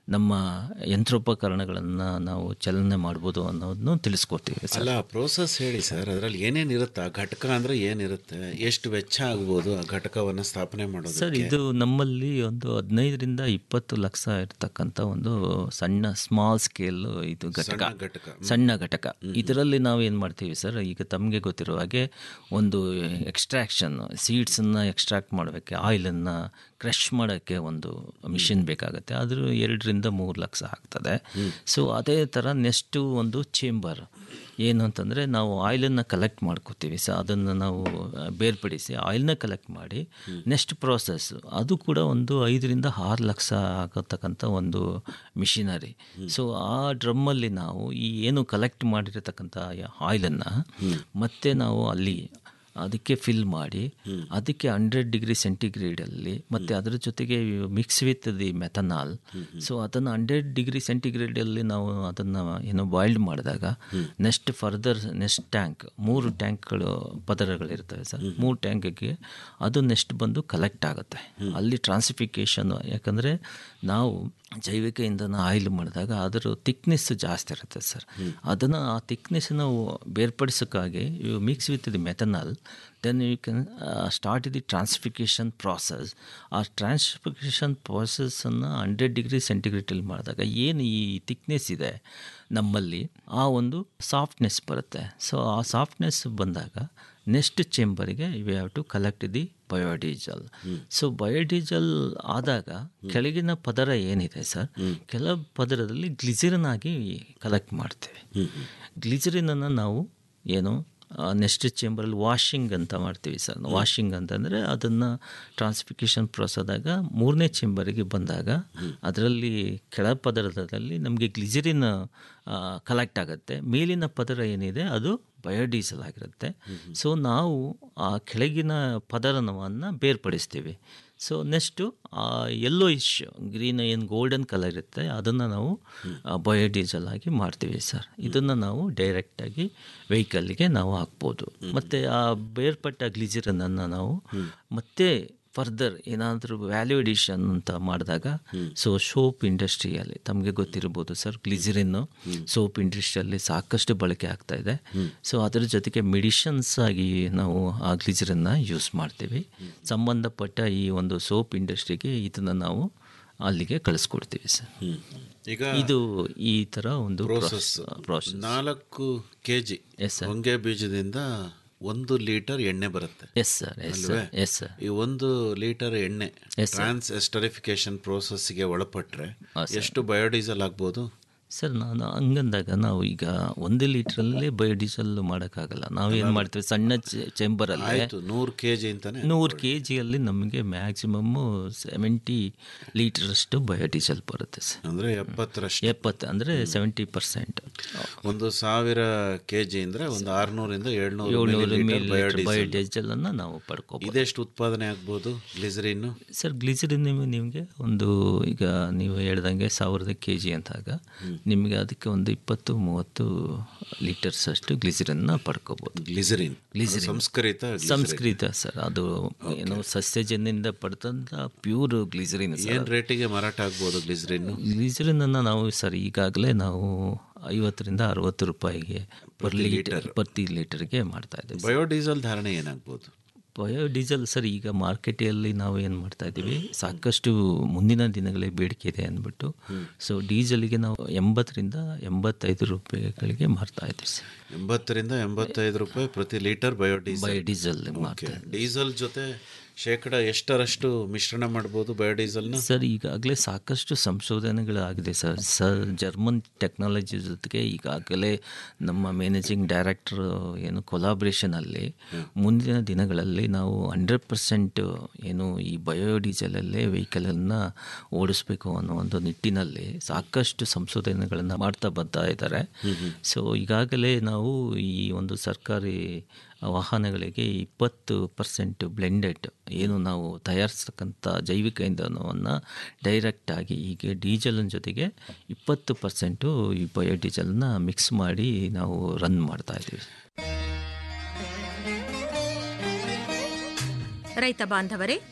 ನಮ್ಮ ಯಂತ್ರೋಪಕರಣಗಳನ್ನು ನಾವು ಚಲನೆ ಮಾಡ್ಬೋದು ಅನ್ನೋದನ್ನು ತಿಳಿಸ್ಕೊಡ್ತೀವಿ ಸರ್ ಅಲ್ಲ ಪ್ರೋಸೆಸ್ ಹೇಳಿ ಸರ್ ಅದರಲ್ಲಿ ಏನೇನು ಇರುತ್ತೆ ಆ ಘಟಕ ಅಂದರೆ ಏನಿರುತ್ತೆ ಎಷ್ಟು ವೆಚ್ಚ ಆಗ್ಬೋದು ಆ ಘಟಕವನ್ನು ಸ್ಥಾಪನೆ ಮಾಡೋದು ಸರ್ ಇದು ನಮ್ಮಲ್ಲಿ ಒಂದು ಹದಿನೈದರಿಂದ ಇಪ್ಪತ್ತು ಲಕ್ಷ ಇರ್ತಕ್ಕಂಥ ಒಂದು ಸಣ್ಣ ಸ್ಮಾಲ್ ಸ್ಕೇಲ್ ಇದು ಘಟಕ ಸಣ್ಣ ಘಟಕ. ಹ್ಮ್. ಸಣ್ಣ ಘಟಕ ಇದರಲ್ಲಿ ನಾವು ಏನು ಮಾಡ್ತೀವಿ ಸರ್ ಈಗ ತಮಗೆ ಗೊತ್ತಿರೋ ಹಾಗೆ ಒಂದು ಎಕ್ಸ್ಟ್ರಾಕ್ಷನ್ ಸೀಡ್ಸನ್ನು ಎಕ್ಸ್ಟ್ರಾಕ್ಟ್ ಮಾಡೋಕ್ಕೆ ಆಯಿಲನ್ನು ಕ್ರಷ್ ಮಾಡೋಕ್ಕೆ ಒಂದು ಮಿಷಿನ್ ಬೇಕಾಗುತ್ತೆ ಅದ್ರ ಎರಡರಿಂದ ಮೂರು ಲಕ್ಷ ಆಗ್ತದೆ ಸೊ ಅದೇ ಥರ ನೆಕ್ಸ್ಟು ಒಂದು ಚೇಂಬರ್ ಏನು ಅಂತಂದರೆ ನಾವು ಆಯಿಲನ್ನು ಕಲೆಕ್ಟ್ ಮಾಡ್ಕೋತೀವಿ ಸೊ ಅದನ್ನು ನಾವು ಆ, ಬೇರ್ಪಡಿಸಿ ಆಯಿಲ್ನ ಕಲೆಕ್ಟ್ ಮಾಡಿ ನೆಕ್ಸ್ಟ್ ಪ್ರಾಸೆಸ್ ಅದು ಕೂಡ ಒಂದು ಐದರಿಂದ ಆರು ಲಕ್ಷ ಆಗತಕ್ಕಂಥ ಒಂದು ಮಿಷಿನರಿ ಸೊ ಆ ಡ್ರಮ್ಮಲ್ಲಿ ನಾವು ಈ ಏನು ಕಲೆಕ್ಟ್ ಮಾಡಿರತಕ್ಕಂಥ ಆಯಿಲನ್ನು ಮತ್ತೆ ನಾವು ಅಲ್ಲಿ ಅದಕ್ಕೆ ಫಿಲ್ ಮಾಡಿ ಅದಕ್ಕೆ ಹಂಡ್ರೆಡ್ ಡಿಗ್ರಿ ಸೆಂಟಿಗ್ರೇಡಲ್ಲಿ ಮತ್ತು ಅದರ ಜೊತೆಗೆ mix with the methanol so ಅದನ್ನು ಹಂಡ್ರೆಡ್ ಡಿಗ್ರಿ ಸೆಂಟಿಗ್ರೇಡಲ್ಲಿ ನಾವು ಅದನ್ನು ಏನು ಬಾಯ್ಲ್ಡ್ ಮಾಡಿದಾಗ ನೆಕ್ಸ್ಟ್ ಫರ್ದರ್ ನೆಕ್ಸ್ಟ್ ಟ್ಯಾಂಕ್ ಮೂರು ಟ್ಯಾಂಕ್ಗಳು ಪದರಗಳಿರ್ತವೆ ಸರ್ ಮೂರು ಟ್ಯಾಂಕಿಗೆ ಅದು ನೆಕ್ಸ್ಟ್ ಬಂದು ಕಲೆಕ್ಟ್ ಆಗುತ್ತೆ ಅಲ್ಲಿ ಟ್ರಾನ್ಸಿಫಿಕೇಷನ್ ಯಾಕಂದರೆ ನಾವು ಜೈವಿಕ ಇಂಧನ ಆಯಿಲ್ ಮಾಡಿದಾಗ ಅದರ ಥಿಕ್ನೆಸ್ ಜಾಸ್ತಿ ಇರುತ್ತೆ ಸರ್ ಅದನ್ನು ಆ ಥಿಕ್ನೆಸ್ನ ಬೇರ್ಪಡಿಸೋಕ್ಕಾಗಿ you mix with the methanol then you can start the transesterification process ಆ ಟ್ರಾನ್ಸ್ಫಿಕೇಷನ್ ಪ್ರಾಸೆಸ್ಸನ್ನು ಹಂಡ್ರೆಡ್ ಡಿಗ್ರಿ ಸೆಂಟಿಗ್ರೇಟಲ್ಲಿ ಮಾಡಿದಾಗ ಏನು ಈ ಥಿಕ್ನೆಸ್ ಇದೆ ನಮ್ಮಲ್ಲಿ ಆ ಒಂದು ಸಾಫ್ಟ್ನೆಸ್ ಬರುತ್ತೆ ಸೊ ಆ ಸಾಫ್ಟ್ನೆಸ್ ಬಂದಾಗ ನೆಕ್ಸ್ಟ್ ಚೇಂಬರಿಗೆ you have to collect the biodiesel so biodiesel ಆದಾಗ ಕೆಳಗಿನ ಪದರ ಏನಿದೆ ಸರ್ ಕೆಲ ಪದರದಲ್ಲಿ ಗ್ಲಿಸರಿನ್ ಆಗಿ ಕಲೆಕ್ಟ್ ಮಾಡ್ತೇವೆ ಗ್ಲಿಸರಿನನ್ನು ನಾವು ಏನು ನೆಕ್ಸ್ಟ್ ಚೇಂಬರಲ್ಲಿ ವಾಷಿಂಗ್ ಅಂತ ಮಾಡ್ತೀವಿ ಸರ್ ವಾಷಿಂಗ್ ಅಂತಂದರೆ ಅದನ್ನು ಟ್ರಾನ್ಸ್ಫಿಕೇಷನ್ ಪ್ರೊಸೆದಾಗ ಮೂರನೇ ಚೇಂಬರಿಗೆ ಬಂದಾಗ ಅದರಲ್ಲಿ ಕೆಳ ಪದರದಲ್ಲಿ ನಮಗೆ ಗ್ಲಿಜರಿನ್ ಕಲೆಕ್ಟ್ ಆಗುತ್ತೆ ಮೇಲಿನ ಪದರ ಏನಿದೆ ಅದು ಬಯೋಡೀಸಲ್ ಆಗಿರುತ್ತೆ ಸೊ ನಾವು ಆ ಕೆಳಗಿನ ಪದರವನ್ನು ಬೇರ್ಪಡಿಸ್ತೀವಿ so next yellowish green ಏನು ಗೋಲ್ಡನ್ ಕಲರ್ ಇರುತ್ತೆ ಅದನ್ನು ನಾವು ಬಯೋಡೀಸಲ್ ಆಗಿ ಮಾಡ್ತೀವಿ ಸರ್ ಇದನ್ನು ನಾವು ಡೈರೆಕ್ಟಾಗಿ ವೆಹಿಕಲ್ಗೆ ನಾವು ಹಾಕ್ಬೋದು ಮತ್ತು ಆ ಬೇರ್ಪಟ್ಟ ಗ್ಲಿಜರನ್ನು ನಾವು ಮತ್ತೆ ಫರ್ದರ್ ಏನಾದರೂ ವ್ಯಾಲ್ಯೂ ಎಡಿಷನ್ ಅಂತ ಮಾಡಿದಾಗ ಸೊ ಸೋಪ್ ಇಂಡಸ್ಟ್ರಿಯಲ್ಲಿ ತಮಗೆ ಗೊತ್ತಿರ್ಬೋದು ಸರ್ ಗ್ಲಿಜರಿನ್ನು ಸೋಪ್ ಇಂಡಸ್ಟ್ರಿಯಲ್ಲಿ ಸಾಕಷ್ಟು ಬಳಕೆ ಆಗ್ತಾ ಇದೆ ಸೊ ಅದರ ಜೊತೆಗೆ ಮೆಡಿಷನ್ಸ್ ಆಗಿ ನಾವು ಆ ಗ್ಲಿಜರನ್ನು ಯೂಸ್ ಮಾಡ್ತೀವಿ ಸಂಬಂಧಪಟ್ಟ ಈ ಒಂದು ಸೋಪ್ ಇಂಡಸ್ಟ್ರಿಗೆ ಇದನ್ನು ನಾವು ಅಲ್ಲಿಗೆ ಕಳಿಸ್ಕೊಡ್ತೀವಿ ಸರ್ ಈಗ ಇದು ಈ ಥರ ಒಂದು ಪ್ರೋಸೆಸ್ ಪ್ರಾಸೆಸ್ ನಾಲ್ಕು ಕೆ ಜಿ ಹೊಂಗೆ ಬೀಜದಿಂದ ಒಂದು ಲೀಟರ್ ಎಣ್ಣೆ ಬರುತ್ತೆ ಎಸ್ ಸರ್ ಎಸ್ ಅಲ್ವೇ? ಸರ್ ಎಸ್ ಸರ್ ಈ ಒಂದು ಲೀಟರ್ ಎಣ್ಣೆ Yes, sir. ಟ್ರಾನ್ಸ್ ಎಸ್ಟರಿಫಿಕೇಶನ್ ಪ್ರೋಸೆಸ್ಗೆ ಒಳಪಟ್ರೆ ಹಾಂ, sir. ಎಷ್ಟು ಬಯೋಡೀಸೆಲ್ ಆಗ್ಬೋದು ಸರ್ ನಾನು ಹಂಗಂದಾಗ ನಾವು ಈಗ ಒಂದು ಲೀಟ್ರಲ್ಲೇ ಬಯೋಡೀಸೆಲ್ ಮಾಡೋಕ್ಕಾಗಲ್ಲ ನಾವೇನು ಮಾಡ್ತೀವಿ ಸಣ್ಣ ಚೇಂಬರಲ್ಲಿ ಆಯ್ತು ನೂರು ಕೆ ಜಿ ಅಂತಾನೆ ನೂರು ಕೆ ಜಿಯಲ್ಲಿ ನಮಗೆ ಮ್ಯಾಕ್ಸಿಮಮ್ಮು ಸೆವೆಂಟಿ ಲೀಟರಷ್ಟು ಬಯೋಡೀಸೆಲ್ ಬರುತ್ತೆ ಸರ್ ಅಂದ್ರೆ ಎಪ್ಪತ್ತರಷ್ಟು ಎಪ್ಪತ್ತು ಅಂದರೆ ಸೆವೆಂಟಿ ಪರ್ಸೆಂಟ್ ಒಂದು ಸಾವಿರ ಕೆ ಜಿ ಅಂದ್ರೆ ಒಂದು ಆರ್ನೂರಿಂದ ಏಳ್ನೂರು ಏಳ್ನೂರು milliliter biodiesel. ಬಯೋಡೀಸೆಲನ್ನು ನಾವು ಪಡ್ಕೋಬೋದು ಇದೆಷ್ಟು ಉತ್ಪಾದನೆ ಆಗ್ಬೋದು ಗ್ಲಿಸರಿನ್ ಸರ್ ಗ್ಲಿಸರಿನ್ ನಿಮಗೆ ಒಂದು ಈಗ ನೀವು ಹೇಳ್ದಂಗೆ ಸಾವಿರದ ಕೆ ಜಿ ಅಂತಾಗ ನಿಮಗೆ ಅದಕ್ಕೆ ಒಂದು ಇಪ್ಪತ್ತು ಮೂವತ್ತು ಲೀಟರ್ಸ್ ಅಷ್ಟು ಗ್ಲಿಸರಿನ್ನ ಪಡ್ಕೋಬೋದು ಗ್ಲಿಸರಿನ್ ಗ್ಲಿಸರಿನ್ ಸಂಸ್ಕರಿತ glycerin. ಸಂಸ್ಕೃತ ಸರ್ ಅದು ಏನು ಸಸ್ಯಜನ್ಯದಿಂದ ಪಡೆದಂಥ ಪ್ಯೂರ್ ಗ್ಲಿಸರಿನ್ ಏನ್ ರೇಟಿಗೆ ಮಾರಾಟ ಆಗ್ಬೋದು ಗ್ಲಿಸರಿನ್ ಗ್ಲಿಸರಿನನ್ನು ನಾವು ಸರ್ ಈಗಾಗಲೇ ನಾವು ಐವತ್ತರಿಂದ ಅರವತ್ತು ರೂಪಾಯಿಗೆ ಪರ್ ಲೀಟರ್ ಪ್ರತಿ ಲೀಟರ್ಗೆ ಮಾಡ್ತಾ ಇದ್ದೀವಿ ಬಯೋಡೀಸೆಲ್ ಧಾರಣೆ ಏನಾಗ್ಬೋದು ಬಯೋಡೀಸೆಲ್ ಸರ್ ಈಗ ಮಾರ್ಕೆಟಲ್ಲಿ ನಾವು ಏನು ಮಾಡ್ತಾ ಇದ್ದೀವಿ ಸಾಕಷ್ಟು ಮುಂದಿನ ದಿನಗಳಿಗೆ ಬೇಡಿಕೆ ಇದೆ ಅಂದ್ಬಿಟ್ಟು ಸೊ ಡೀಸೆಲ್ಗೆ ನಾವು ಎಂಬತ್ತರಿಂದ ಎಂಬತ್ತೈದು ರೂಪಾಯಿಗಳಿಗೆ ಮಾರ್ತಾ ಇದ್ದೀವಿ ಸರ್ ಎಂಬತ್ತರಿಂದ ಎಂಬತ್ತೈದು ರೂಪಾಯಿ ಪ್ರತಿ ಲೀಟರ್ ಬಯೋಡೀಸೆಲ್ ಬಯೋಡೀಸೆಲ್ ಮಾರ್ತಾ ಡೀಸೆಲ್ ಜೊತೆ ಶೇಕಡ ಎಷ್ಟರಷ್ಟು ಮಿಶ್ರಣ ಮಾಡ್ಬೋದು ಬಯೋಡೀಸೆಲ್ನ ಸರ್ ಈಗಾಗಲೇ ಸಾಕಷ್ಟು ಸಂಶೋಧನೆಗಳಾಗಿದೆ ಸರ್ ಸರ್ ಜರ್ಮನ್ ಟೆಕ್ನಾಲಜಿ ಜೊತೆಗೆ ಈಗಾಗಲೇ ನಮ್ಮ ಮ್ಯಾನೇಜಿಂಗ್ ಡೈರೆಕ್ಟರ್ ಏನು ಕೊಲಾಬ್ರೇಷನಲ್ಲಿ ಮುಂದಿನ ದಿನಗಳಲ್ಲಿ ನಾವು ಹಂಡ್ರೆಡ್ ಪರ್ಸೆಂಟ್ ಏನು ಈ ಬಯೋಡೀಸೆಲಲ್ಲೇ ವೆಹಿಕಲನ್ನು ಓಡಿಸ್ಬೇಕು ಅನ್ನೋ ಒಂದು ನಿಟ್ಟಿನಲ್ಲಿ ಸಾಕಷ್ಟು ಸಂಶೋಧನೆಗಳನ್ನು ಮಾಡ್ತಾ ಬರ್ತಾ ಇದ್ದಾರೆ ಸೊ ಈಗಾಗಲೇ ನಾವು ಈ ಒಂದು ಸರ್ಕಾರಿ ವಾಹನಗಳಿಗೆ ಇಪ್ಪತ್ತು ಪರ್ಸೆಂಟ್ ಬ್ಲೆಂಡೆಡ್ ಏನು ನಾವು ತಯಾರಿಸ್ತಕ್ಕಂಥ ಜೈವಿಕ ಇಂಧನವನ್ನು ಡೈರೆಕ್ಟಾಗಿ ಹೀಗೆ ಡೀಸೆಲಿನ ಜೊತೆಗೆ ಇಪ್ಪತ್ತು ಪರ್ಸೆಂಟು ಈ ಬಯೋಡೀಸೆಲ್ನ ಮಿಕ್ಸ್ ಮಾಡಿ ನಾವು ರನ್ ಮಾಡ್ತಾ ಇದ್ದೀವಿ ರೈತ ಬಾಂಧವರೇ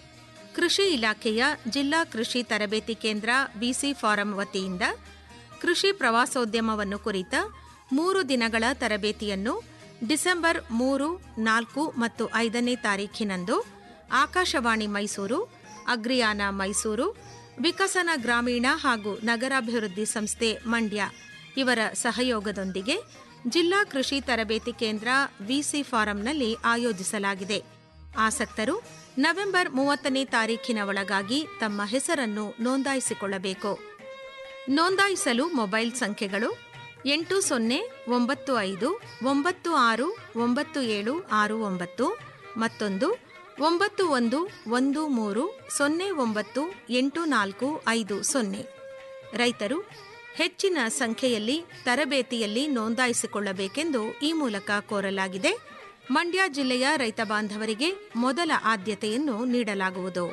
ಕೃಷಿ ಇಲಾಖೆಯ ಜಿಲ್ಲಾ ಕೃಷಿ ತರಬೇತಿ ಕೇಂದ್ರ ಬಿಸಿ ಫಾರಂ ವತಿಯಿಂದ ಕೃಷಿ ಪ್ರವಾಸೋದ್ಯಮವನ್ನು ಕುರಿತ ಮೂರು ದಿನಗಳ ತರಬೇತಿಯನ್ನು ಡಿಸೆಂಬರ್ ಮೂರು ನಾಲ್ಕು ಮತ್ತು ಐದನೇ ತಾರೀಖಿನಂದು ಆಕಾಶವಾಣಿ ಮೈಸೂರು ಅಗ್ರಿಯಾನ ಮೈಸೂರು ವಿಕಸನ ಗ್ರಾಮೀಣ ಹಾಗೂ ನಗರಾಭಿವೃದ್ಧಿ ಸಂಸ್ಥೆ ಮಂಡ್ಯ ಇವರ ಸಹಯೋಗದೊಂದಿಗೆ ಜಿಲ್ಲಾ ಕೃಷಿ ತರಬೇತಿ ಕೇಂದ್ರ ವಿಸಿ ಫಾರಂನಲ್ಲಿ ಆಯೋಜಿಸಲಾಗಿದೆ ಆಸಕ್ತರು ನವೆಂಬರ್ ಮೂವತ್ತನೇ ತಾರೀಖಿನ ಒಳಗಾಗಿ ತಮ್ಮ ಹೆಸರನ್ನು ನೋಂದಾಯಿಸಿಕೊಳ್ಳಬೇಕು ನೋಂದಾಯಿಸಲು ಮೊಬೈಲ್ ಸಂಖ್ಯೆಗಳು ಎಂಟು ಸೊನ್ನೆ ಒಂಬತ್ತು ಐದು ಒಂಬತ್ತು ಆರು ಒಂಬತ್ತು ಏಳು ಆರು ಒಂಬತ್ತು ಮತ್ತೊಂದು ಒಂಬತ್ತು ಒಂದು ಒಂದು ಮೂರು ಸೊನ್ನೆ ಒಂಬತ್ತು ಎಂಟು ನಾಲ್ಕು ಐದು ಸೊನ್ನೆ ರೈತರು ಹೆಚ್ಚಿನ ಸಂಖ್ಯೆಯಲ್ಲಿ ತರಬೇತಿಯಲ್ಲಿ ನೋಂದಾಯಿಸಿಕೊಳ್ಳಬೇಕೆಂದು ಈ ಮೂಲಕ ಕೋರಲಾಗಿದೆ ಮಂಡ್ಯ ಜಿಲ್ಲೆಯ ರೈತ ಬಾಂಧವರಿಗೆ ಮೊದಲ ಆದ್ಯತೆಯನ್ನು ನೀಡಲಾಗುವುದು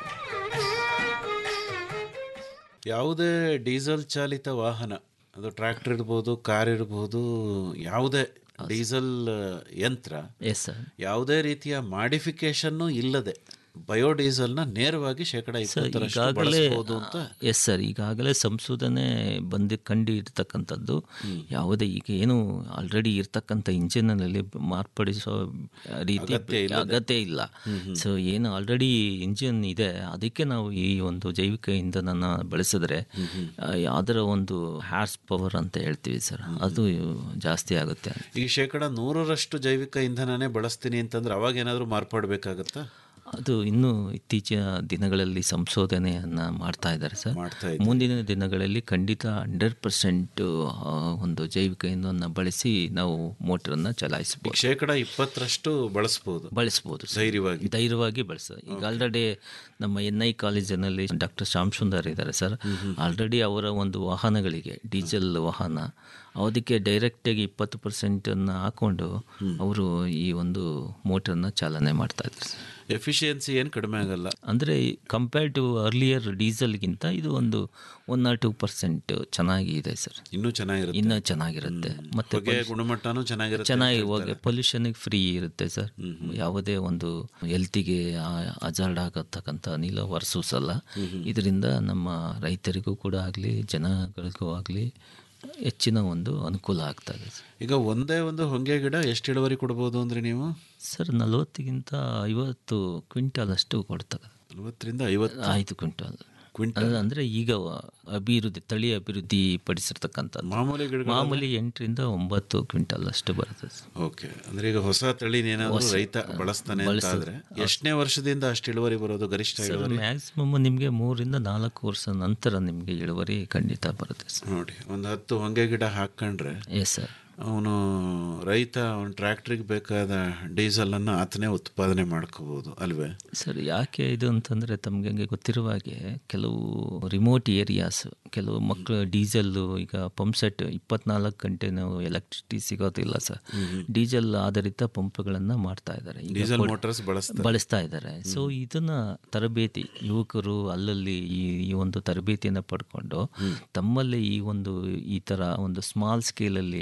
ಯಾವುದೇ ಡೀಸೆಲ್ ಚಾಲಿತ ವಾಹನ ಅದು ಟ್ರ್ಯಾಕ್ಟರ್ ಇರ್ಬೋದು ಕಾರ್ ಇರ್ಬೋದು ಯಾವುದೇ ಡೀಸೆಲ್ ಯಂತ್ರ ಎಸ್ ಸರ್ ಯಾವುದೇ ರೀತಿಯ ಮಾಡಿಫಿಕೇಶನ್ನು ಇಲ್ಲದೆ ಬಯೋಡೀಸೆಲ್ನ ನೇರವಾಗಿ ಶೇಕಡ ಸರ್ ಇಪ್ಪತ್ತರಷ್ಟು ಈಗಾಗಲೇ ಬಳಸಬಹುದು ಅಂತ ಎಸ್ ಸರ್ ಈಗಾಗಲೇ ಸಂಶೋಧನೆ ಬಂದು ಕಂಡು ಇರ್ತಕ್ಕಂಥದ್ದು ಯಾವುದೇ ಈಗ ಏನು ಆಲ್ರೆಡಿ ಇರ್ತಕ್ಕಂಥ ಇಂಜಿನಲ್ಲಿ ಮಾರ್ಪಡಿಸೋ ರೀತಿ ಅಗತ್ಯ ಇಲ್ಲದೆ. ಅಗತ್ಯ ಇಲ್ಲ ಸೊ ಏನು ಆಲ್ರೆಡಿ ಇಂಜಿನ್ ಇದೆ ಅದಕ್ಕೆ ನಾವು ಈ ಒಂದು ಜೈವಿಕ ಇಂಧನನ ಬಳಸಿದ್ರೆ ಆ, ಅದರ ಒಂದು ಹ್ಯಾರ್ಸ್ ಪವರ್ ಅಂತ ಹೇಳ್ತೀವಿ ಸರ್ ಅದು ಜಾಸ್ತಿ ಆಗುತ್ತೆ ಈ ಶೇಕಡ ನೂರರಷ್ಟು ಜೈವಿಕ ಇಂಧನನೇ ಬಳಸ್ತೀನಿ ಅಂತಂದ್ರೆ ಅವಾಗ ಏನಾದರೂ ಮಾರ್ಪಾಡಬೇಕಾಗತ್ತಾ ಅದು ಇನ್ನೂ ಇತ್ತೀಚಿನ ದಿನಗಳಲ್ಲಿ ಸಂಶೋಧನೆಯನ್ನು ಮಾಡ್ತಾ ಇದ್ದಾರೆ ಸರ್ ಮಾಡ್ತಾ ಮುಂದಿನ ದಿನಗಳಲ್ಲಿ ಖಂಡಿತ ಹಂಡ್ರೆಡ್ ಪರ್ಸೆಂಟ್ ಒಂದು ಜೈವಿಕ ಇಂಧನ ಬಳಸಿ ನಾವು ಮೋಟರನ್ನು ಚಲಾಯಿಸಬಹುದು ಶೇಕಡ ಇಪ್ಪತ್ತರಷ್ಟು ಬಳಸ್ಬೋದು ಬಳಸ್ಬೋದು ಸರ್. ಧೈರ್ಯವಾಗಿ ಧೈರ್ಯವಾಗಿ ಬಳಸ ಈಗ ಆಲ್ರೆಡಿ ನಮ್ಮ ಎನ್ ಐ ಕಾಲೇಜಿನಲ್ಲಿ ಡಾಕ್ಟರ್ ಶ್ಯಾಮ್ ಸುಂದರ್ ಇದ್ದಾರೆ ಸರ್ ಆಲ್ರೆಡಿ ಅವರ ಒಂದು ವಾಹನಗಳಿಗೆ ಡೀಸೆಲ್ ವಾಹನ ಅದಕ್ಕೆ ಡೈರೆಕ್ಟಾಗಿ ಇಪ್ಪತ್ತು ಪರ್ಸೆಂಟನ್ನು ಹಾಕೊಂಡು ಅವರು ಈ ಒಂದು ಮೋಟರ್ನ ಚಾಲನೆ ಮಾಡ್ತಾ ಇದ್ದಾರೆ ಸರ್ ಎಫಿಷಿಯನ್ಸಿ ಏನು ಕಡಿಮೆ ಆಗಲ್ಲ ಅಂದರೆ ಕಂಪೇರ್ ಟು ಅರ್ಲಿಯರ್ ಡೀಸೆಲ್ಗಿಂತ ಇದು ಒಂದು ಒನ್ ಆರ್ ಟೂ ಪರ್ಸೆಂಟ್ ಚೆನ್ನಾಗಿ ಇದೆ ಸರ್ ಇನ್ನೂ ಚೆನ್ನಾಗಿರುತ್ತೆ ಇನ್ನೂ ಚೆನ್ನಾಗಿರುತ್ತೆ ಮತ್ತೆ ಹೊಗೆ ಗುಣಮಟ್ಟನೂ ಚೆನ್ನಾಗಿರುತ್ತೆ ಚೆನ್ನಾಗಿ ಅಂತ ಹೋಗಿ ಪೊಲ್ಯೂಷನ್ಗೆ ಫ್ರೀ ಇರುತ್ತೆ ಸರ್ ಯಾವುದೇ ಒಂದು ಹೆಲ್ತಿಗೆ ಅಜಾರ್ಡ್ ಆಗತಕ್ಕಂಥ ಅನಿಲ ಹೊರಸೂಸಲ್ಲ ಇದರಿಂದ ನಮ್ಮ ರೈತರಿಗೂ ಕೂಡ ಆಗಲಿ ಜನಗಳಿಗೂ ಆಗಲಿ ಹೆಚ್ಚಿನ ಒಂದು ಅನುಕೂಲ ಆಗ್ತಾ ಇದೆ ಸರ್. ಈಗ ಒಂದೇ ಒಂದು ಹೊಂಗೆ ಗಿಡ ಎಷ್ಟು ಇಳುವರಿ ಕೊಡ್ಬೋದು ಅಂದ್ರೆ ನೀವು ಸರ್ ನಲವತ್ತಿಗಿಂತ ಐವತ್ತು ಕ್ವಿಂಟಾಲ್ ಅಷ್ಟು ಕೊಡ್ತಾರೆ ನಲವತ್ತರಿಂದ ಐವತ್ತು ಐದು ಕ್ವಿಂಟಾಲ್ ಕ್ವಿಂಟಾಲ್ ಅಲ್ಲ, ಅಂದ್ರೆ ಈಗ ಅಭಿವೃದ್ಧಿ ತಳಿ ಅಭಿವೃದ್ಧಿ ಪಡಿಸಿರ್ತಕ್ಕಂಥದ್ದು ಮಾಮೂಲಿ ಗಿಡಗಳು ಮಾಮೂಲಿ ಎಂಟರಿಂದ ಒಂಬತ್ತು ಕ್ವಿಂಟಾಲ್ ಅಷ್ಟು ಬರುತ್ತೆ ಸರ್. ಓಕೆ ಅಂದ್ರೆ ಈಗ ಹೊಸ ತಳಿನೇನಾದ್ರೂ ಹೊಸ- ರೈತ ಬಳಸ್ತಾನೆ ಅಂತ ಬಳಸ್ತಾರೆ. ಆದ್ರೆ ಎಷ್ಟನೇ ವರ್ಷದಿಂದ ಅಷ್ಟು ಇಳುವರಿ ಬರೋದು ಗರಿಷ್ಠ ಸರ್ ಇಳುವರಿ ಮ್ಯಾಕ್ಸಿಮಮ್ ನಿಮಗೆ ಮೂರಿಂದ ನಾಲ್ಕು ವರ್ಷ ನಂತರ ನಿಮಗೆ ಇಳುವರಿ ಖಂಡಿತ ಬರುತ್ತೆ ಸರ್ ನೋಡಿ ಒಂದು ಹತ್ತು ಹೊಂಗೆ ಗಿಡ ಹಾಕೊಂಡ್ರೆ ಎಸ್ ಸರ್ ಅವನು ರೈತ ಅವನ ಟ್ರ್ಯಾಕ್ಟ್ರಿಗೆ ಬೇಕಾದ ಡೀಸೆಲನ್ನು ಆತನೇ ಉತ್ಪಾದನೆ ಮಾಡ್ಕೋಬಹುದು ಅಲ್ವೇ ಸರ್ ಯಾಕೆ ಇದು ಅಂತಂದರೆ ತಮಗೆ ಗೊತ್ತಿರುವ ಹಾಗೆ ಕೆಲವು ರಿಮೋಟ್ ಏರಿಯಾಸ್ ಕೆಲವು ಮಕ್ಕಳು ಡೀಸೆಲ್ಲು ಈಗ ಪಂಪ್ ಸೆಟ್ ಇಪ್ಪತ್ನಾಲ್ಕು ಗಂಟೆ ನಾವು ಎಲೆಕ್ಟ್ರಿಸಿಟಿ ಸಿಗೋದಿಲ್ಲ ಸರ್ ಡೀಸೆಲ್ ಆಧಾರಿತ ಪಂಪ್ಗಳನ್ನು ಮಾಡ್ತಾ ಇದ್ದಾರೆ ಈಗ ಡೀಸೆಲ್ ಕೊಡ್- ಮೋಟಾರ್ಸ್ ಬಳಸ್ತಾರೆ ಬಳಸ್ತಾ ಇದ್ದಾರೆ ಸೊ ಇದನ್ನ ತರಬೇತಿ ಯುವಕರು ಅಲ್ಲಲ್ಲಿ ಈ ಈ ಒಂದು ತರಬೇತಿಯನ್ನು ಪಡ್ಕೊಂಡು ತಮ್ಮಲ್ಲಿ ಈ ಒಂದು ಈ ಥರ ಒಂದು ಸ್ಮಾಲ್ ಸ್ಕೇಲಲ್ಲಿ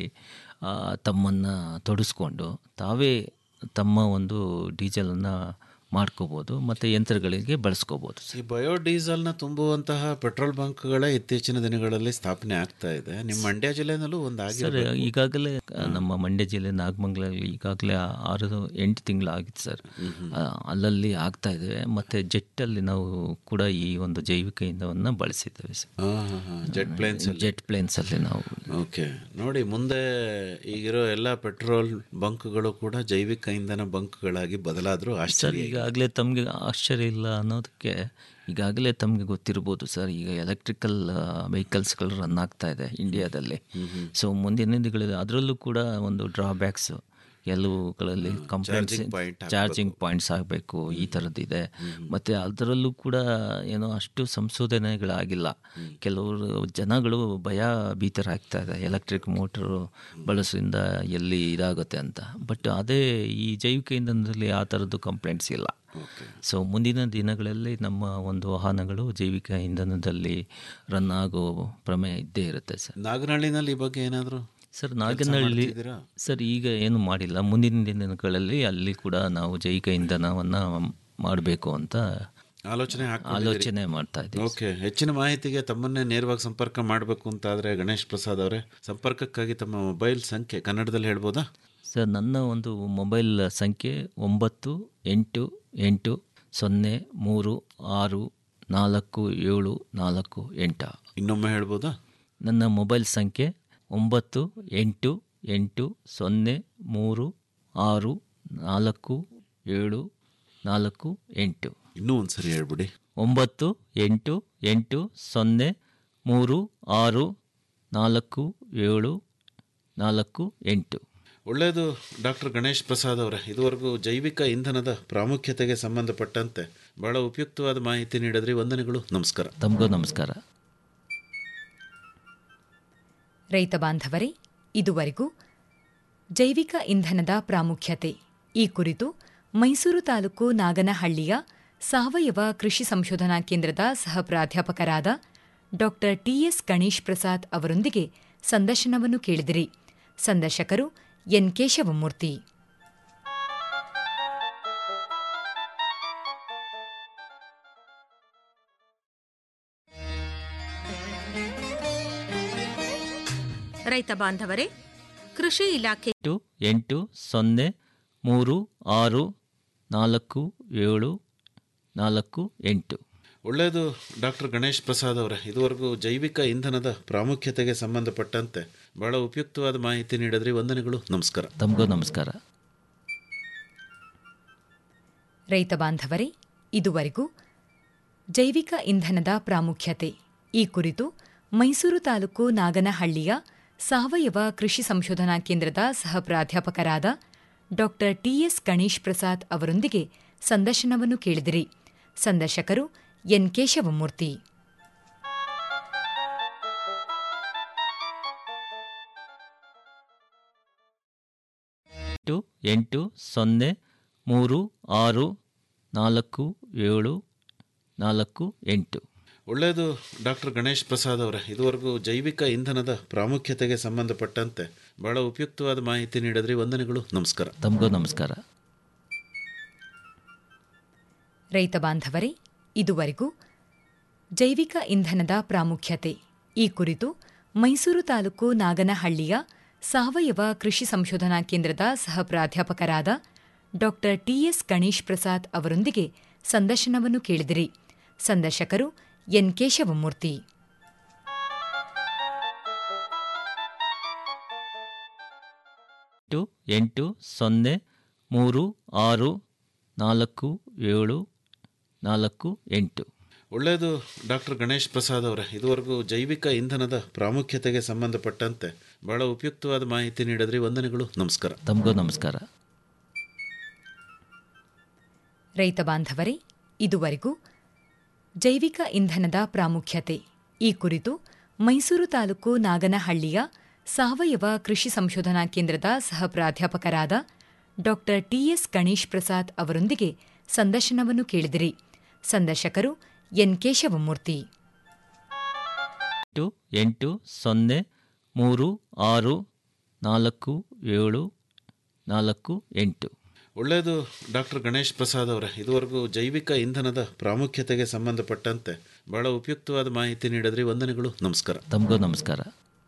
ತಮ್ಮನ್ನು ತೊಡಸ್ಕೊಂಡು ತಾವೇ ತಮ್ಮ ಒಂದು ಡೀಸೆಲನ್ನು ಮಾಡ್ಕೋಬೋದು ಮತ್ತು ಯಂತ್ರಗಳಿಗೆ ಬಳಸ್ಕೋಬೋದು ಈ ಬಯೋಡೀಸೆಲ್ನ ತುಂಬುವಂತಹ ಪೆಟ್ರೋಲ್ ಬಂಕ್ಗಳೇ ಇತ್ತೀಚಿನ ದಿನಗಳಲ್ಲಿ ಸ್ಥಾಪನೆ ಆಗ್ತಾ ಇದೆ ನಿಮ್ಮ ಮಂಡ್ಯ ಜಿಲ್ಲೆನಲ್ಲೂ ಒಂದು ಸರ್ ಆಗಿದೆ ಈಗಾಗಲೇ ಆ, ನಮ್ಮ ಮಂಡ್ಯ ಜಿಲ್ಲೆ ನಾಗಮಂಗಲಲ್ಲಿ ಈಗಾಗಲೇ ಆರು ಎಂಟು ತಿಂಗಳು ಆಗಿತ್ತು ಸರ್ ಆ, ಅಲ್ಲಲ್ಲಿ ಆಗ್ತಾ ಇದೆ ಮತ್ತು ಜೆಟ್ಟಲ್ಲಿ ನಾವು ಕೂಡ ಈ ಒಂದು ಜೈವಿಕ ಇಂಧನವನ್ನು ಬಳಸಿದ್ದೇವೆ ಸರ್ ಜೆಟ್ ಪ್ಲೇನ್ಸ್ ಜೆಟ್ ಪ್ಲೇನ್ಸಲ್ಲಿ ನಾವು ಓಕೆ ನೋಡಿ ಮುಂದೆ ಈಗಿರೋ ಎಲ್ಲ ಪೆಟ್ರೋಲ್ ಬಂಕ್ಗಳು ಕೂಡ ಜೈವಿಕ ಇಂಧನ ಬಂಕ್ಗಳಾಗಿ ಬದಲಾದರೂ ಸರ್ ಆಶ್ಚರ್ಯ ಇಲ್ಲ. ಈಗಾಗಲೇ ತಮಗೆ ಆಶ್ಚರ್ಯ ಇಲ್ಲ ಅನ್ನೋದಕ್ಕೆ ಈಗಾಗಲೇ ತಮಗೆ ಗೊತ್ತಿರ್ಬೋದು ಸರ್ ಈಗ ಎಲೆಕ್ಟ್ರಿಕಲ್ ವೆಹಿಕಲ್ಸ್ಗಳು ರನ್ ಆಗ್ತಾ ಇದೆ ಇಂಡಿಯಾದಲ್ಲಿ ಸೊ ಮುಂದಿನ ದಿನಗಳಲ್ಲಿ ಅದರಲ್ಲೂ ಕೂಡ ಒಂದು ಡ್ರಾಬ್ಯಾಕ್ಸು ಕೆಲವುಗಳಲ್ಲಿ complaints Charging point charging points ಆಗಬೇಕು ಈ ಥರದ್ದಿದೆ ಮತ್ತು ಅದರಲ್ಲೂ ಕೂಡ ಏನೋ ಅಷ್ಟು ಸಂಶೋಧನೆಗಳಾಗಿಲ್ಲ ಕೆಲವರು ಜನಗಳು ಭಯ ಭೀತರಾಗ್ತಾ ಇದೆ ಎಲೆಕ್ಟ್ರಿಕ್ ಮೋಟರು ಬಳಸೋದ್ರಿಂದ ಎಲ್ಲಿ ಇದಾಗುತ್ತೆ ಅಂತ ಬಟ್ ಅದೇ ಈ ಜೈವಿಕ ಇಂಧನದಲ್ಲಿ ಆ ಥರದ್ದು ಕಂಪ್ಲೇಂಟ್ಸ್ ಇಲ್ಲ ಸೊ ಮುಂದಿನ ದಿನಗಳಲ್ಲಿ ನಮ್ಮ ಒಂದು ವಾಹನಗಳು ಜೈವಿಕ ಇಂಧನದಲ್ಲಿ ರನ್ ಆಗೋ ಪ್ರಮೇಯ ಇದ್ದೇ ಇರುತ್ತೆ ಸರ್ ನಾಗನಹಳ್ಳಿನಲ್ಲಿ ಈ ಬಗ್ಗೆ ಏನಾದರೂ ಸರ್ ನಾಗನಹಳ್ಳಿ ಮಾಡ್ತಿದ್ದೀರಾ? ಸರ್ ಈಗ ಏನು ಮಾಡಿಲ್ಲ ಮುಂದಿನ ದಿನಗಳಲ್ಲಿ ಅಲ್ಲಿ ಕೂಡ ನಾವು ಜೈವಿಕ ಇಂಧನವನ್ನು ಮಾಡಬೇಕು ಅಂತ ಆಲೋಚನೆ ಆಲೋಚನೆ ಮಾಡ್ತಾ ಇದ್ದೀವಿ ಓಕೆ ಹೆಚ್ಚಿನ ಮಾಹಿತಿಗೆ ತಮ್ಮನ್ನೇ ನೇರವಾಗಿ ಸಂಪರ್ಕ ಮಾಡಬೇಕು ಅಂತಾದರೆ ಗಣೇಶ್ ಪ್ರಸಾದ್ ಅವರೇ ಸಂಪರ್ಕಕ್ಕಾಗಿ ತಮ್ಮ ಮೊಬೈಲ್ ಸಂಖ್ಯೆ ಕನ್ನಡದಲ್ಲಿ ಹೇಳ್ಬೋದಾ ಸರ್ ನನ್ನ ಒಂದು ಮೊಬೈಲ್ ಸಂಖ್ಯೆ ಒಂಬತ್ತು ಎಂಟು ಎಂಟು ಸೊನ್ನೆ ಮೂರು ಆರು ನಾಲ್ಕು ಏಳು ನಾಲ್ಕು ಎಂಟ ಇನ್ನೊಮ್ಮೆ ಹೇಳ್ಬೋದಾ ನನ್ನ ಮೊಬೈಲ್ ಸಂಖ್ಯೆ ಒಂಬತ್ತು ಎಂಟು ಎಂಟು ಸೊನ್ನೆ ಮೂರು ಆರು ನಾಲ್ಕು ಏಳು ನಾಲ್ಕು ಎಂಟು ಇನ್ನೂ ಒಂದು ಸರಿ ಹೇಳ್ಬಿಡಿ ಒಂಬತ್ತು ಎಂಟು ಎಂಟು ಸೊನ್ನೆ ಮೂರು ಆರು ನಾಲ್ಕು ಏಳು ನಾಲ್ಕು ಎಂಟು ಒಳ್ಳೆಯದು ಡಾಕ್ಟರ್ ಗಣೇಶ್ ಪ್ರಸಾದ್ ಅವರೇ ಇದುವರೆಗೂ ಜೈವಿಕ ಇಂಧನದ ಪ್ರಾಮುಖ್ಯತೆಗೆ ಸಂಬಂಧಪಟ್ಟಂತೆ ಬಹಳ ಉಪಯುಕ್ತವಾದ ಮಾಹಿತಿ ನೀಡಿದ್ರಿ ವಂದನೆಗಳು ನಮಸ್ಕಾರ ತಮಗೂ ನಮಸ್ಕಾರ ರೈತ ಬಾಂಧವರೇ ಇದುವರೆಗೂ ಜೈವಿಕ ಇಂಧನದ ಪ್ರಾಮುಖ್ಯತೆ ಈ ಕುರಿತು ಮೈಸೂರು ತಾಲೂಕು ನಾಗನಹಳ್ಳಿಯ ಸಾವಯವ ಕೃಷಿ ಸಂಶೋಧನಾ ಕೇಂದ್ರದ ಸಹ ಪ್ರಾಧ್ಯಾಪಕರಾದ ಡಾ ಟಿಎಸ್ ಗಣೇಶ್ ಪ್ರಸಾದ್ ಅವರೊಂದಿಗೆ ಸಂದರ್ಶನವನ್ನು ಕೇಳಿದಿರಿ ಸಂದರ್ಶಕರು ಎನ್ ಕೇಶವಮೂರ್ತಿ ರೈತ ಬಾಂಧವರೇ ಕೃಷಿ ಇಲಾಖೆ ಎಂಟು ಎಂಟು ಸೊನ್ನೆ ಮೂರು ಆರು ನಾಲ್ಕು ಏಳು ನಾಲ್ಕು ಎಂಟು ಒಳ್ಳೆಯದು ಡಾಕ್ಟರ್ ಗಣೇಶ್ ಪ್ರಸಾದ್ ಅವರೇ ಇದುವರೆಗೂ ಜೈವಿಕ ಇಂಧನದ ಪ್ರಾಮುಖ್ಯತೆಗೆ ಸಂಬಂಧಪಟ್ಟಂತೆ ಬಹಳ ಉಪಯುಕ್ತವಾದ ಮಾಹಿತಿ ನೀಡಿದ್ರಿ ವಂದನೆಗಳು ನಮಸ್ಕಾರ ತಮಗೂ ನಮಸ್ಕಾರ ರೈತ ಬಾಂಧವರೇ ಇದುವರೆಗೂ ಜೈವಿಕ ಇಂಧನದ ಪ್ರಾಮುಖ್ಯತೆ ಈ ಕುರಿತು ಮೈಸೂರು ತಾಲೂಕು ನಾಗನಹಳ್ಳಿಯ ಸಾವಯವ ಕೃಷಿ ಸಂಶೋಧನಾ ಕೇಂದ್ರದ ಸಹ ಪ್ರಾಧ್ಯಾಪಕರಾದ ಡಾ ಟಿಎಸ್ ಗಣೇಶ್ ಪ್ರಸಾದ್ ಅವರೊಂದಿಗೆ ಸಂದರ್ಶನವನ್ನು ಕೇಳಿದಿರಿ ಸಂದರ್ಶಕರು ಎನ್ ಕೇಶವಮೂರ್ತಿ ಎಂಟು ಎಂಟು ಸೊನ್ನೆ ಮೂರು ಆರು ನಾಲ್ಕು ಏಳು ನಾಲ್ಕು ಎಂಟು ಒಳ್ಳೆಯದು ಡಾಕ್ಟರ್ ಗಣೇಶ್ ಪ್ರಸಾದ್ ಅವರೇ ಇದುವರೆಗೂ ಜೈವಿಕ ಇಂಧನದ ಪ್ರಾಮುಖ್ಯತೆಗೆ ಸಂಬಂಧಪಟ್ಟಂತೆ ಬಹಳ ಉಪಯುಕ್ತವಾದ ಮಾಹಿತಿ ನೀಡಿದ್ರಿ ವಂದನೆಗಳು ನಮಸ್ಕಾರ ತಮಗೂ ನಮಸ್ಕಾರ ರೈತ ಬಾಂಧವರೇ ಇದುವರೆಗೂ ಜೈವಿಕ ಇಂಧನದ ಪ್ರಾಮುಖ್ಯತೆ ಈ ಕುರಿತು ಮೈಸೂರು ತಾಲೂಕು ನಾಗನಹಳ್ಳಿಯ ಸಾವಯವ ಕೃಷಿ ಸಂಶೋಧನಾ ಕೇಂದ್ರದ ಸಹ ಪ್ರಾಧ್ಯಾಪಕರಾದ ಡಾ ಟಿಎಸ್ ಗಣೇಶ್ ಪ್ರಸಾದ್ ಅವರೊಂದಿಗೆ ಸಂದರ್ಶನವನ್ನು ಕೇಳಿದಿರಿ ಸಂದರ್ಶಕರು ಎನ್ ಕೇಶವಮೂರ್ತಿ ಎಂಟು ಎಂಟು ಸೊನ್ನೆ ಮೂರು ಆರು ನಾಲ್ಕು ಏಳು ನಾಲ್ಕು ಎಂಟು ಒಳ್ಳೆಯದು ಡಾಕ್ಟರ್ ಗಣೇಶ್ ಪ್ರಸಾದ್ ಅವರೇ ಇದುವರೆಗೂ ಜೈವಿಕ ಇಂಧನದ ಪ್ರಾಮುಖ್ಯತೆಗೆ ಸಂಬಂಧಪಟ್ಟಂತೆ ಬಹಳ ಉಪಯುಕ್ತವಾದ ಮಾಹಿತಿ ನೀಡಿದ್ರಿ ವಂದನೆಗಳು ನಮಸ್ಕಾರ ತಮಗೂ ನಮಸ್ಕಾರ ರೈತ ಬಾಂಧವರೇ ಇದುವರೆಗೂ ಜೈವಿಕ ಇಂಧನದ ಪ್ರಾಮುಖ್ಯತೆ ಈ ಕುರಿತು ಮೈಸೂರು ತಾಲೂಕು ನಾಗನಹಳ್ಳಿಯ ಸಾವಯವ ಕೃಷಿ ಸಂಶೋಧನಾ ಕೇಂದ್ರದ ಸಹ ಪ್ರಾಧ್ಯಾಪಕರಾದ ಡಾ ಟಿಎಸ್ ಗಣೇಶ್ ಪ್ರಸಾದ್ ಅವರೊಂದಿಗೆ ಸಂದರ್ಶನವನ್ನು ಕೇಳಿದಿರಿ ಸಂದರ್ಶಕರು ಎನ್ ಕೇಶವಮೂರ್ತಿ ಎಂಟು ಎಂಟು ಸೊನ್ನೆ ಮೂರು ಆರು ನಾಲ್ಕು ಏಳು ನಾಲ್ಕು ಎಂಟು ಒಳ್ಳೆಯದು ಡಾಕ್ಟರ್ ಗಣೇಶ್ ಪ್ರಸಾದ್ ಅವರೇ ಇದುವರೆಗೂ ಜೈವಿಕ ಇಂಧನದ ಪ್ರಾಮುಖ್ಯತೆಗೆ ಸಂಬಂಧಪಟ್ಟಂತೆ ಬಹಳ ಉಪಯುಕ್ತವಾದ ಮಾಹಿತಿ ನೀಡಿದ್ರಿ ವಂದನೆಗಳು ನಮಸ್ಕಾರ ತಮಗೂ ನಮಸ್ಕಾರ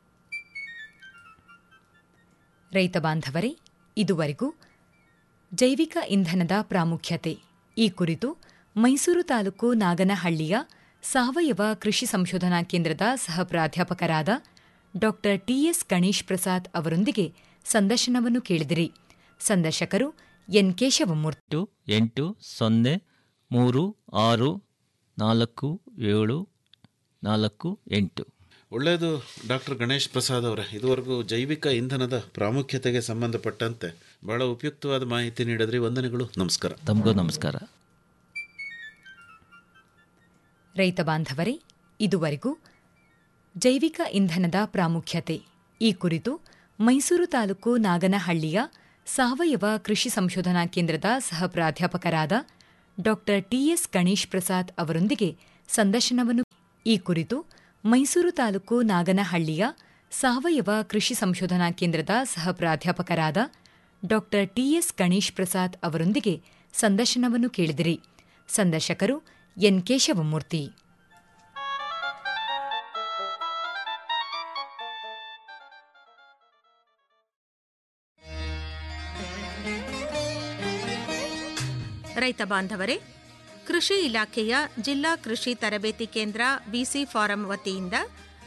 ರೈತ ಬಾಂಧವರೇ ಇದುವರೆಗೂ ಜೈವಿಕ ಇಂಧನದ ಪ್ರಾಮುಖ್ಯತೆ ಈ ಕುರಿತು ಮೈಸೂರು ತಾಲೂಕು ನಾಗನಹಳ್ಳಿಯ ಸಾವಯವ ಕೃಷಿ ಸಂಶೋಧನಾ ಕೇಂದ್ರದ ಸಹ ಪ್ರಾಧ್ಯಾಪಕರಾದ ಡಾ ಟಿಎಸ್ ಗಣೇಶ್ ಪ್ರಸಾದ್ ಅವರೊಂದಿಗೆ ಸಂದರ್ಶನವನ್ನು ಕೇಳಿದಿರಿ ಸಂದರ್ಶಕರು ಎನ್ ಕೇಶವಮೂರ್ತಿ ಎಂಟು ಎಂಟು ಸೊನ್ನೆ ಮೂರು ಆರು ನಾಲ್ಕು ಏಳು ನಾಲ್ಕು ಎಂಟು ಒಳ್ಳೆಯದು ಡಾಕ್ಟರ್ ಗಣೇಶ್ ಪ್ರಸಾದ್ ಅವರೇ ಇದುವರೆಗೂ ಜೈವಿಕ ಇಂಧನದ ಪ್ರಾಮುಖ್ಯತೆಗೆ ಸಂಬಂಧಪಟ್ಟಂತೆ ಬಹಳ ಉಪಯುಕ್ತವಾದ ಮಾಹಿತಿ ನೀಡಿದ್ರಿ ವಂದನೆಗಳು ನಮಸ್ಕಾರ ತಮಗೂ ನಮಸ್ಕಾರ ರೈತ ಬಾಂಧವರೇ ಇದುವರೆಗೂ ಜೈವಿಕ ಇಂಧನದ ಪ್ರಾಮುಖ್ಯತೆ ಈ ಕುರಿತು ಮೈಸೂರು ತಾಲೂಕು ನಾಗನಹಳ್ಳಿಯ ಸಾವಯವ ಕೃಷಿ ಸಂಶೋಧನಾ ಕೇಂದ್ರದ ಸಹ ಪ್ರಾಧ್ಯಾಪಕರಾದ ಡಾ ಟಿಎಸ್ ಗಣೇಶ್ ಪ್ರಸಾದ್ ಅವರೊಂದಿಗೆ ಸಂದರ್ಶನವನ್ನು ಈ ಕುರಿತು ಮೈಸೂರು ತಾಲೂಕು ನಾಗನಹಳ್ಳಿಯ ಸಾವಯವ ಕೃಷಿ ಸಂಶೋಧನಾ ಕೇಂದ್ರದ ಸಹ ಪ್ರಾಧ್ಯಾಪಕರಾದ ಡಾ ಟಿಎಸ್ ಗಣೇಶ್ ಪ್ರಸಾದ್ ಅವರೊಂದಿಗೆ ಸಂದರ್ಶನವನ್ನು ಕೇಳಿದಿರಿ ಸಂದರ್ಶಕರು ಎನ್ ಕೇಶವಮೂರ್ತಿ ರೈತ ಬಾಂಧವರೇ ಕೃಷಿ ಇಲಾಖೆಯ ಜಿಲ್ಲಾ ಕೃಷಿ ತರಬೇತಿ ಕೇಂದ್ರ ಬಿಸಿ ಫಾರಂ ವತಿಯಿಂದ